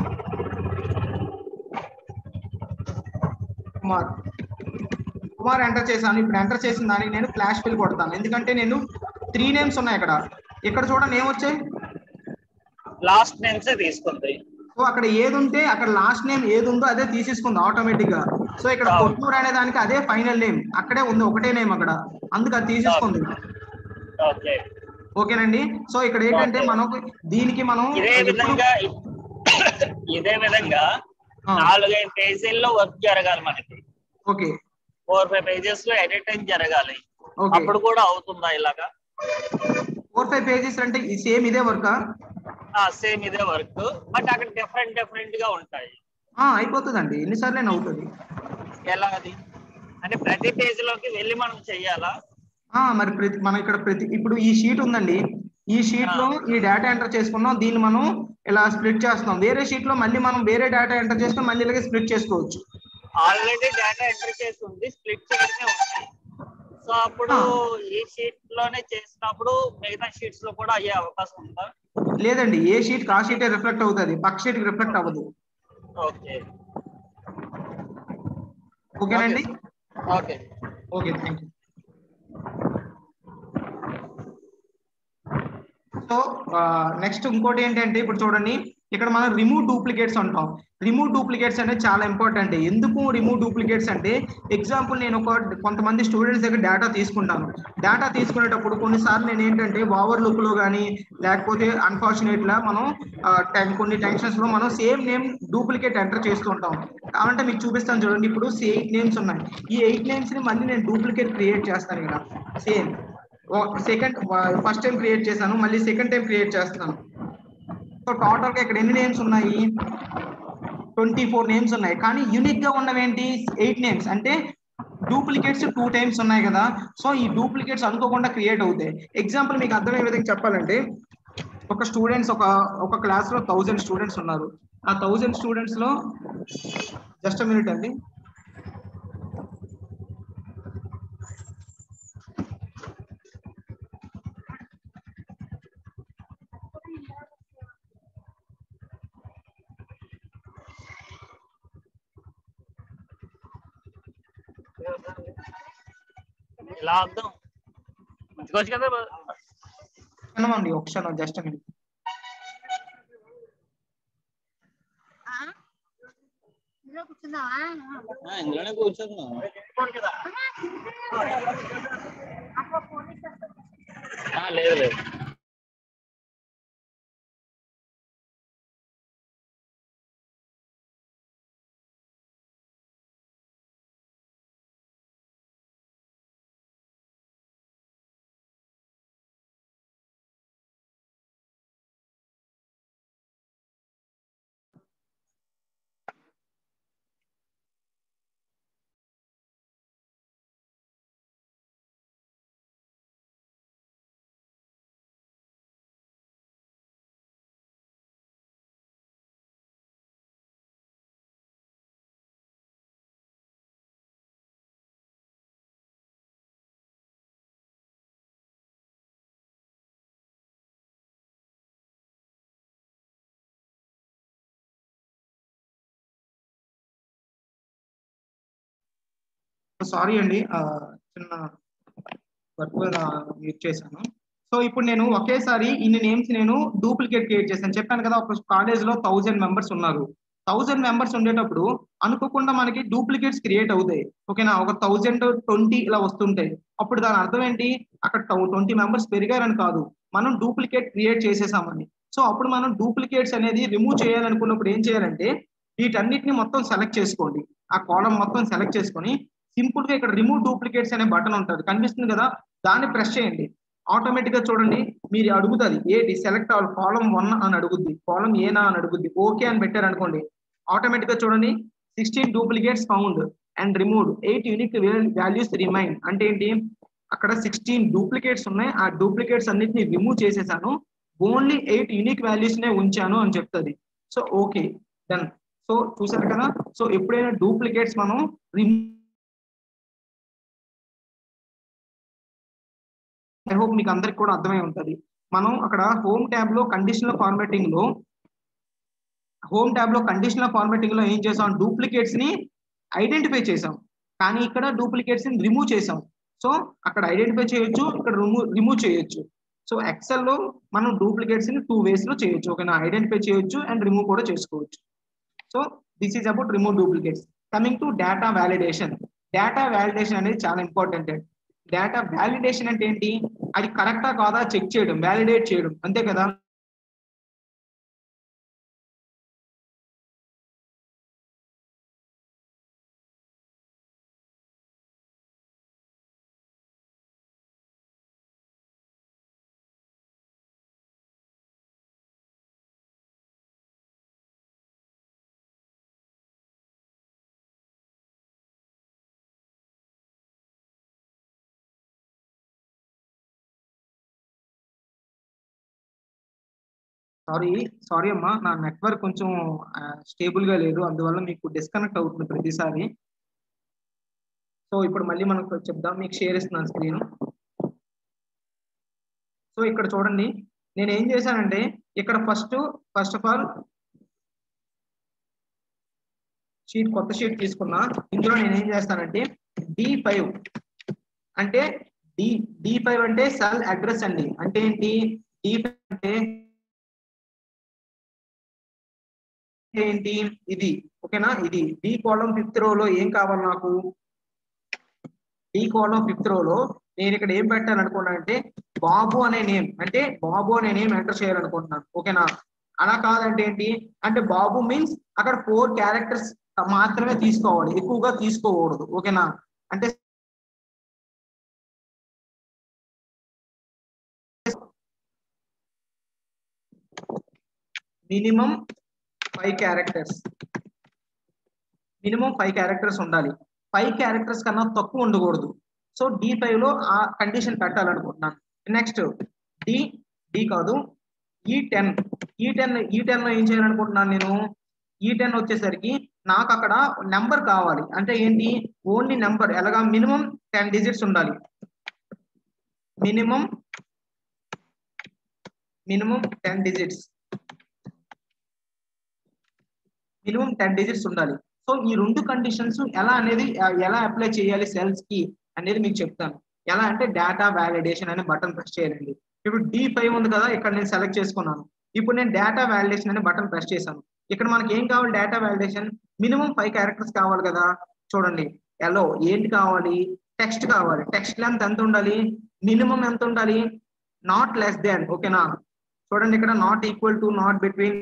Kumar Kumar enter చేశాను ఇప్పుడు ఎంటర్ చేసిన దానికి నేను ఫ్లాష్ ఫిల్ కొడతాను ఎందుకంటే నేను త్రీ నేమ్స్ ఉన్నాయి ఇక్కడ ఇక్కడ చూడండి ఏమొచ్చాయి లాస్ట్ నేమ్స్ తీసుకుంది సో అక్కడ ఏది ఉంటే అక్కడ లాస్ట్ నేమ్ ఏది ఉందో అదే తీసేసుకుంది ఆటోమేటిక్ గా సో ఇక్కడ అవును. కొట్టూరు అనే దానికి అదే ఫైనల్ నేమ్ అక్కడే ఉంది ఒకటే నేమ్ అక్కడ అందుకు అది తీసేసుకుంది ఓకే ఓకేనండి సో ఇక్కడ ఏంటంటే Okay. మనకు దీనికి మనం ఇదే ఎప్పుడు- విధంగా ఇదే విధంగా ఆ, నాలుగైదు పేజీల్లో వర్క్ జరగాలి మనకి ఓకే ఫోర్ ఫైవ్ పేజెస్ లో ఎడిటింగ్ జరగాలి ఓకే అప్పుడు కూడా అవుతుందా ఇలాగా ఫోర్ ఫైవ్ పేజెస్ అంటే ఈ సేమ్ ఇదే వర్క్ సేమ్ ఇదే వర్క్ బట్ అక్కడ డిఫరెంట్ డిఫరెంట్ గా ఉంటాయి అయిపోతుందండి ఎన్నిసార్లు అవుతుంది ఎలా అది అంటే ప్రతి పేజ్ లోకి వెళ్ళి మనం చెయ్యాలా ఆ, మరి ప్రతి మనం ఇక్కడ ప్రతి ఇప్పుడు ఈ షీట్ ఉందండి ఈ షీట్ లో ఈ డేటా ఎంటర్ చేసుకున్నాం దీన్ని మనం ఇలా స్ప్లిట్ చేస్తున్నాం వేరే షీట్ లో మళ్ళీ మనం వేరే డేటా ఎంటర్ చేసుకుని మళ్ళీ ఇలాగే స్ప్లిట్ చేసుకోవచ్చు ఆల్రెడీ డేటా ఎంటర్ చేసి ఉంది స్ప్లిట్ చేయడమే ఉంది సో అప్పుడు ఈ షీట్ లోనే చేసినప్పుడు మిగతా షీట్స్ లో కూడా అయ్యే అవకాశం ఉందా లేదండి ఏ షీట్ ఆ షీటే రిఫ్లెక్ట్ అవుతుంది పక్క షీట్ రిఫ్లెక్ట్ అవ్వదు ఓకే ఓకేనండి okay okay thank you so next ఇంకోటి ఏంటంటే ఇప్పుడు చూడండి ఇక్కడ మనం రిమూవ్ డూప్లికేట్స్ అంటాం రిమూవ్ డూప్లికేట్స్ అనేది చాలా ఇంపార్టెంట్ ఎందుకు రిమూవ్ డూప్లికేట్స్ అంటే ఎగ్జాంపుల్ నేను ఒక కొంతమంది స్టూడెంట్స్ దగ్గర డేటా తీసుకుంటాను డేటా తీసుకునేటప్పుడు కొన్నిసార్లు నేను ఏంటంటే ఓవర్ లుక్ లో కానీ లేకపోతే అన్ఫార్చునేట్ లా మనం ఆ, టెన్- కొన్ని టెన్షన్స్ లో మనం సేమ్ నేమ్ డూప్లికేట్ ఎంటర్ చేస్తూ ఉంటాం కావాలంటే మీకు చూపిస్తాను చూడండి ఇప్పుడు ఎయిట్ నేమ్స్ ఉన్నాయి ఈ ఎయిట్ నేమ్స్ ని మళ్ళీ నేను డూప్లికేట్ క్రియేట్ చేస్తాను ఇక్కడ same second first time create చేశాను మళ్ళీ సెకండ్ టైం క్రియేట్ చేస్తున్నాను సో టోటల్ గా ఇక్కడ ఎన్ని నేమ్స్ ఉన్నాయి ట్వంటీ ఫోర్ నేమ్స్ ఉన్నాయి కానీ యూనిక్ గా ఉన్నవేంటి ఎయిట్ నేమ్స్ అంటే డూప్లికేట్స్ టూ టైమ్స్ ఉన్నాయి కదా సో ఈ డూప్లికేట్స్ అనుకోకుండా క్రియేట్ అవుతాయి ఎగ్జాంపుల్ మీకు అర్థమయ్యే విధంగా చెప్పాలంటే ఒక స్టూడెంట్స్ ఒక ఒక క్లాస్ లో థౌజండ్ స్టూడెంట్స్ ఉన్నారు ఆ థౌజండ్ స్టూడెంట్స్ లో జస్ట్ మినిట్ అండి ఇలా అర్థం మంచిగా కదా క్షణం అండి ఒక క్షణం జస్ట్ మినిట్ ఇందులో కూర్చుందావా ఆ, ఇందులోనే కూర్చుందాం ఆ, లేదు లేదు సారీ అండి ఆ, చిన్న వర్క్ మ్యూట్ చేశాను సో ఇప్పుడు నేను ఒకేసారి ఇన్ని నేమ్స్ నేను డూప్లికేట్ క్రియేట్ చేశాను చెప్పాను కదా ఒక కాలేజ్ లో థౌజండ్ మెంబర్స్ ఉన్నారు థౌజండ్ మెంబర్స్ ఉండేటప్పుడు అనుకోకుండా మనకి డూప్లికేట్స్ క్రియేట్ అవుతాయి ఓకేనా ఒక థౌజండ్ ట్వంటీ ఇలా వస్తుంటాయి అప్పుడు దాని అర్థం ఏంటి అక్కడ ట్వంటీ మెంబర్స్ పెరిగారని కాదు మనం డూప్లికేట్ క్రియేట్ చేసేసామని సో అప్పుడు మనం డూప్లికేట్స్ అనేది రిమూవ్ చేయాలనుకున్నప్పుడు ఏం చేయాలంటే వీటన్నిటిని మొత్తం సెలెక్ట్ చేసుకోండి ఆ కాలం మొత్తం సెలెక్ట్ చేసుకొని సింపుల్ గా ఇక్కడ రిమూవ్ డూప్లికేట్స్ అనే బటన్ ఉంటుంది కనిపిస్తుంది కదా దాన్ని ప్రెస్ చేయండి ఆటోమేటిక్ గా చూడండి మీరు అడుగుతుంది ఏది సెలెక్ట్ అవ్వాలి కాలం వన్ అని అడుగుద్ది కాలం ఏనా అని అడుగుద్ది ఓకే అని పెట్టారు అనుకోండి ఆటోమేటిక్ గా చూడండి sixteen duplicates found and removed eight unique values remain అంటే ఏంటి అక్కడ సిక్స్టీన్ డూప్లికేట్స్ ఉన్నాయి ఆ డూప్లికేట్స్ అన్నిటిని రిమూవ్ చేసేసాను ఓన్లీ ఎయిట్ యూనిక్ వాల్యూస్ నే ఉంచాను అని చెప్తుంది సో ఓకే డన్ సో చూసారు కదా సో ఎప్పుడైనా డూప్లికేట్స్ మనం రిమూవ్ ఐ హోప్ మీకు అందరికి కూడా అర్థమై ఉంటది మనం అక్కడ హోమ్ ట్యాబ్ లో కండిషనల్ ఫార్మాటింగ్ లో హోమ్ ట్యాబ్ లో కండిషనల్ ఫార్మాటింగ్ లో ఏం చేసాం డూప్లికేట్స్ ని ఐడెంటిఫై చేసాం కానీ ఇక్కడ డూప్లికేట్స్ ని రిమూవ్ చేసాం సో అక్కడ ఐడెంటిఫై చేయొచ్చు ఇక్కడ రిమూవ్ రిమూవ్ చేయొచ్చు సో ఎక్సెల్ లో మనం డూప్లికేట్స్ ని టూ వేస్ లో చేయొచ్చు ఓకేనా ఐడెంటిఫై చేయొచ్చు అండ్ రిమూవ్ కూడా చేసుకోవచ్చు so this is about remove duplicates coming to data validation data validation అనేది చాలా ఇంపార్టెంట్ డేటా వ్యాలిడేషన్ అంటే ఏంటి అది కరెక్టా కాదా చెక్ చేయడం వ్యాలిడేట్ చేయడం అంతే కదా సారీ సారీ అమ్మా నా నెట్వర్క్ కొంచెం స్టేబుల్ గా లేదు అందువల్ల మీకు డిస్కనెక్ట్ అవుతుంది ప్రతిసారి సో ఇప్పుడు మళ్ళీ మనకు చెప్దాం మీకు షేర్ ఇస్తున్నాను స్క్రీన్ సో ఇక్కడ చూడండి నేను ఏం చేశానంటే ఇక్కడ first first of all sheet కొత్త షీట్ తీసుకున్నా ఇందులో నేను ఏం చేస్తానంటే డి ఫైవ్ అంటే డి డి ఫైవ్ అంటే సెల్ అడ్రస్ అండి అంటే ఏంటి డి ఫైవ్ అంటే ఏంటి ఇది ఓకేనా ఇది డి కాలం ఫిఫ్త్ రోలో ఏం కావాలి నాకు డి కాలం ఫిఫ్త్ రోలో నేను ఇక్కడ ఏం పెట్టాలనుకున్నానంటే బాబు అనే నేమ్ అంటే బాబు అనే నేమ్ ఎంటర్ చేయాలనుకుంటున్నాను ఓకేనా అలా కాదంటే ఏంటి అంటే బాబు మీన్స్ అక్కడ ఫోర్ క్యారెక్టర్స్ మాత్రమే తీసుకోవాలి ఎక్కువగా తీసుకోకూడదు ఓకేనా అంటే minimum five characters minimum five characters ఉండాలి ఫైవ్ క్యారెక్టర్స్ కన్నా తక్కువ ఉండకూడదు సో డి ఫైవ్ లో ఆ కండిషన్ పెట్టాలనుకుంటున్నాను నెక్స్ట్ డి డి కాదు ఈ టెన్ ఈ టెన్ ఈ టెన్ లో ఏం చేయాలనుకుంటున్నాను నేను ఈ టెన్ వచ్చేసరికి నాకు అక్కడ నెంబర్ కావాలి అంటే ఏంటి ఓన్లీ నెంబర్ ఎలాగా మినిమం టెన్ డిజిట్స్ ఉండాలి minimum minimum ten digits minimum ten digits ఉండాలి సో ఈ రెండు కండిషన్స్ ఎలా అనేది ఎలా అప్లై చేయాలి సెల్స్ కి అనేది మీకు చెప్తాను ఎలా అంటే డేటా వ్యాలిడేషన్ అనే బటన్ ప్రెస్ చేయాలండి ఇప్పుడు డి ఫైవ్ ఉంది కదా ఇక్కడ నేను సెలెక్ట్ చేసుకున్నాను ఇప్పుడు నేను డేటా వ్యాలిడేషన్ అనే బటన్ ప్రెస్ చేశాను ఇక్కడ మనకి ఏం కావాలి data validation minimum five characters కావాలి కదా చూడండి ఎలో ఏంటి కావాలి టెక్స్ట్ కావాలి టెక్స్ట్ లెంత్ ఎంత ఉండాలి మినిమం ఎంత ఉండాలి నాట్ లెస్ దాన్ ఓకేనా చూడండి ఇక్కడ not equal to not between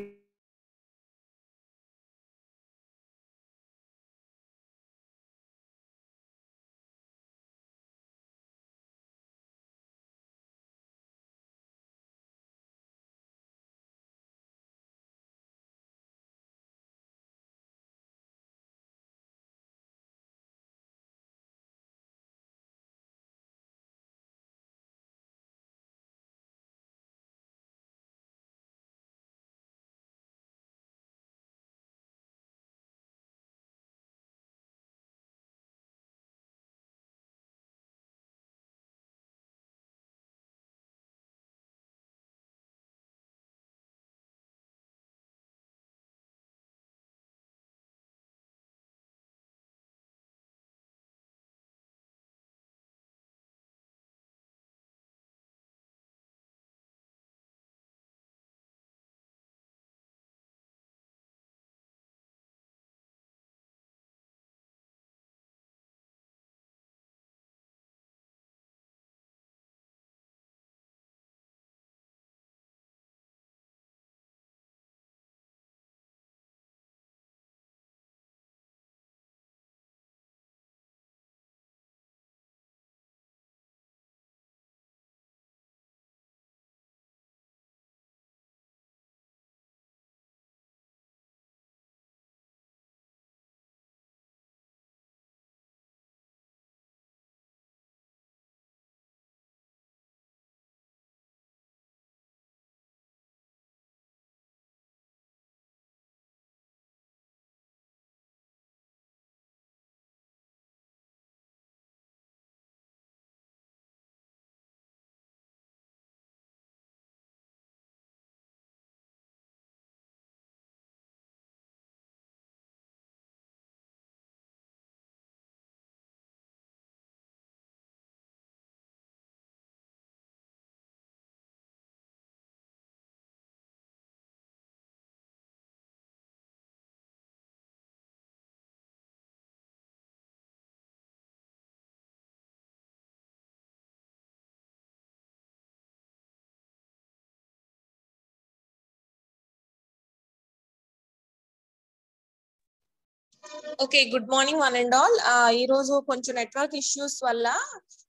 okay good morning one and all ఈ రోజు కొంచెం నెట్వర్క్ ఇష్యూస్ వల్ల